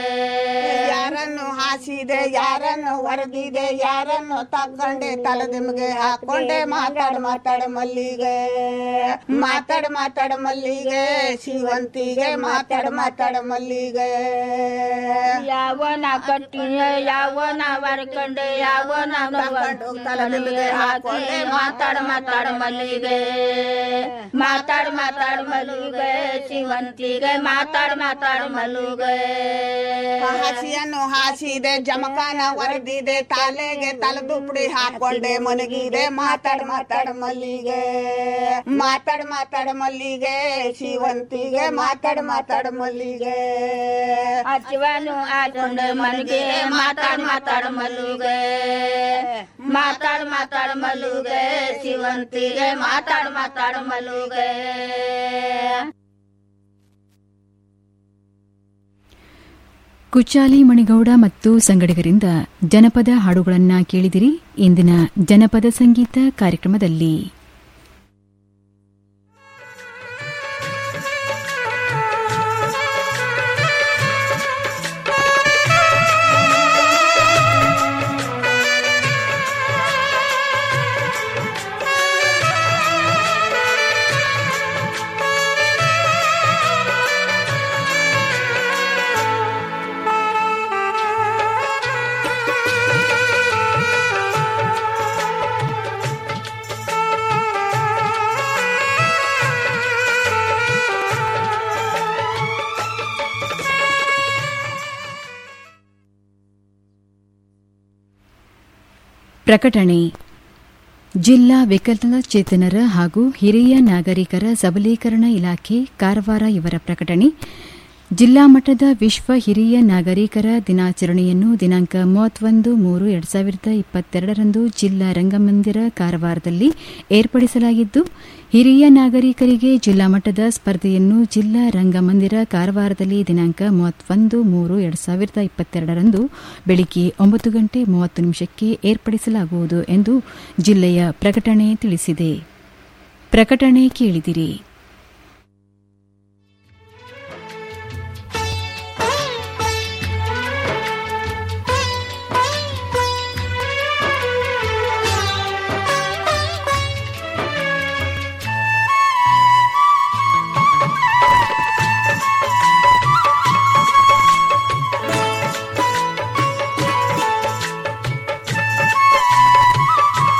ಯಾರನ್ನು ಹಾಸಿದೆ ಯಾರನ್ನು ವರದಿದೆ ಯಾರನ್ನು ತಗೊಂಡೆ ತಲೆ ನಿಮಗೆ ಹಾಕೊಂಡೆ ಮಾತಾಡ ಮಾತಾಡ ಮಲ್ಲಿಗೆ ಮಾತಾಡ ಮಾತಾಡ ಮಲ್ಲಿಗೆ ಶಿವಂತಿಗೆ ಮಾತಾಡ ಮಾತಾಡ ಮಲ್ಲಿಗೆ ಯಾವನ ಕಟ್ಟಿದೆ ಯಾವನ ವರ್ಕಂಡೆ ಯಾವನ ತಗೊಂಡು ತಲೆ ನಿಮಗೆ ಹಾಕೊಂಡೆ ಮಾತಾಡ ಮಾತಾಡ ಮಲ್ಲಿಗೆ ಮಾತಾಡ ಮಾತಾಡ ಮಲ್ಲಿಗೆ ಶಿವಂತಿಗೆ ಮಾತಾಡ ಮಾತಾಡ ಮಲ್ಲಿಗೆ ಹಸಿಯನ್ನು ಹಾಸಿದೆ ಜಮಖಾನ ವರದಿದೆ ತಾಲೆಗೆ ತಲೆದುಪ್ಪಡಿ ಹಾಕೊಂಡೆ ಮನಗಿದೆ ಮಾತಾಡ ಮಾತಾಡ ಮಲ್ಲಿಗೆ ಮಾತಾಡ ಮಾತಾಡ ಮಲ್ಲಿಗೆ ಶಿವಂತಿಗೆ ಮಾತಾಡ ಮಾತಾಡ ಮಲ್ಲಿಗೆ ಅಜ್ವನು ಹಾಕೊಂಡೆ ಮನೆಗೆ ಮಾತಾಡ ಮಾತಾಡ ಮಲ್ಲಿಗೆ ಮಾತಾಡ ಮಾತಾಡ ಮಲ್ಲಿಗೆ ಶಿವಂತಿಗೆ ಮಾತಾಡ ಮಾತಾಡ ಮಲ್ಲಿಗೆ ಕುಚಾಲಿ ಮಣಿಗೌಡ ಮತ್ತು ಸಂಗಡಿಗರಿಂದ ಜನಪದ ಹಾಡುಗಳನ್ನ ಕೇಳಿದಿರಿ ಇಂದಿನ ಜನಪದ ಸಂಗೀತ ಕಾರ್ಯಕ್ರಮದಲ್ಲಿ ಪ್ರಕಟಣೆ ಜಿಲ್ಲಾ ವಿಕಲಚೇತನರ ಹಾಗೂ ಹಿರಿಯ ನಾಗರಿಕರ ಸಬಲೀಕರಣ ಇಲಾಖೆ ಕಾರವಾರ ಇವರ ಪ್ರಕಟಣೆ ಜಿಲ್ಲಾ ಮಟ್ಟದ ವಿಶ್ವ ಹಿರಿಯ ನಾಗರಿಕರ ದಿನಾಚರಣೆಯನ್ನು ದಿನಾಂಕ ಮೂವತ್ತೊಂದು ಮೂರು ಎರಡ್ ಸಾವಿರದ ಇಪ್ಪತ್ತೆರಡರಂದು ಜಿಲ್ಲಾ ರಂಗಮಂದಿರ ಕಾರವಾರದಲ್ಲಿ ಏರ್ಪಡಿಸಲಾಗಿದ್ದು ಹಿರಿಯ ನಾಗರಿಕರಿಗೆ ಜಿಲ್ಲಾ ಮಟ್ಟದ ಸ್ಪರ್ಧೆಯನ್ನು ಜಿಲ್ಲಾ ರಂಗಮಂದಿರ ಕಾರವಾರದಲ್ಲಿ ದಿನಾಂಕ ಮೂವತ್ತೊಂದು ಮೂರು ಎರಡ್ ಸಾವಿರದ ಇಪ್ಪತ್ತೆರಡರಂದು ಬೆಳಿಗ್ಗೆ ಒಂಬತ್ತು ಗಂಟೆ ಮೂವತ್ತು ನಿಮಿಷಕ್ಕೆ ಏರ್ಪಡಿಸಲಾಗುವುದು ಎಂದು ಜಿಲ್ಲೆಯ ಪ್ರಕಟಣೆ ತಿಳಿಸಿದೆ ಪ್ರಕಟಣೆ ಕೇಳಿದಿರಿ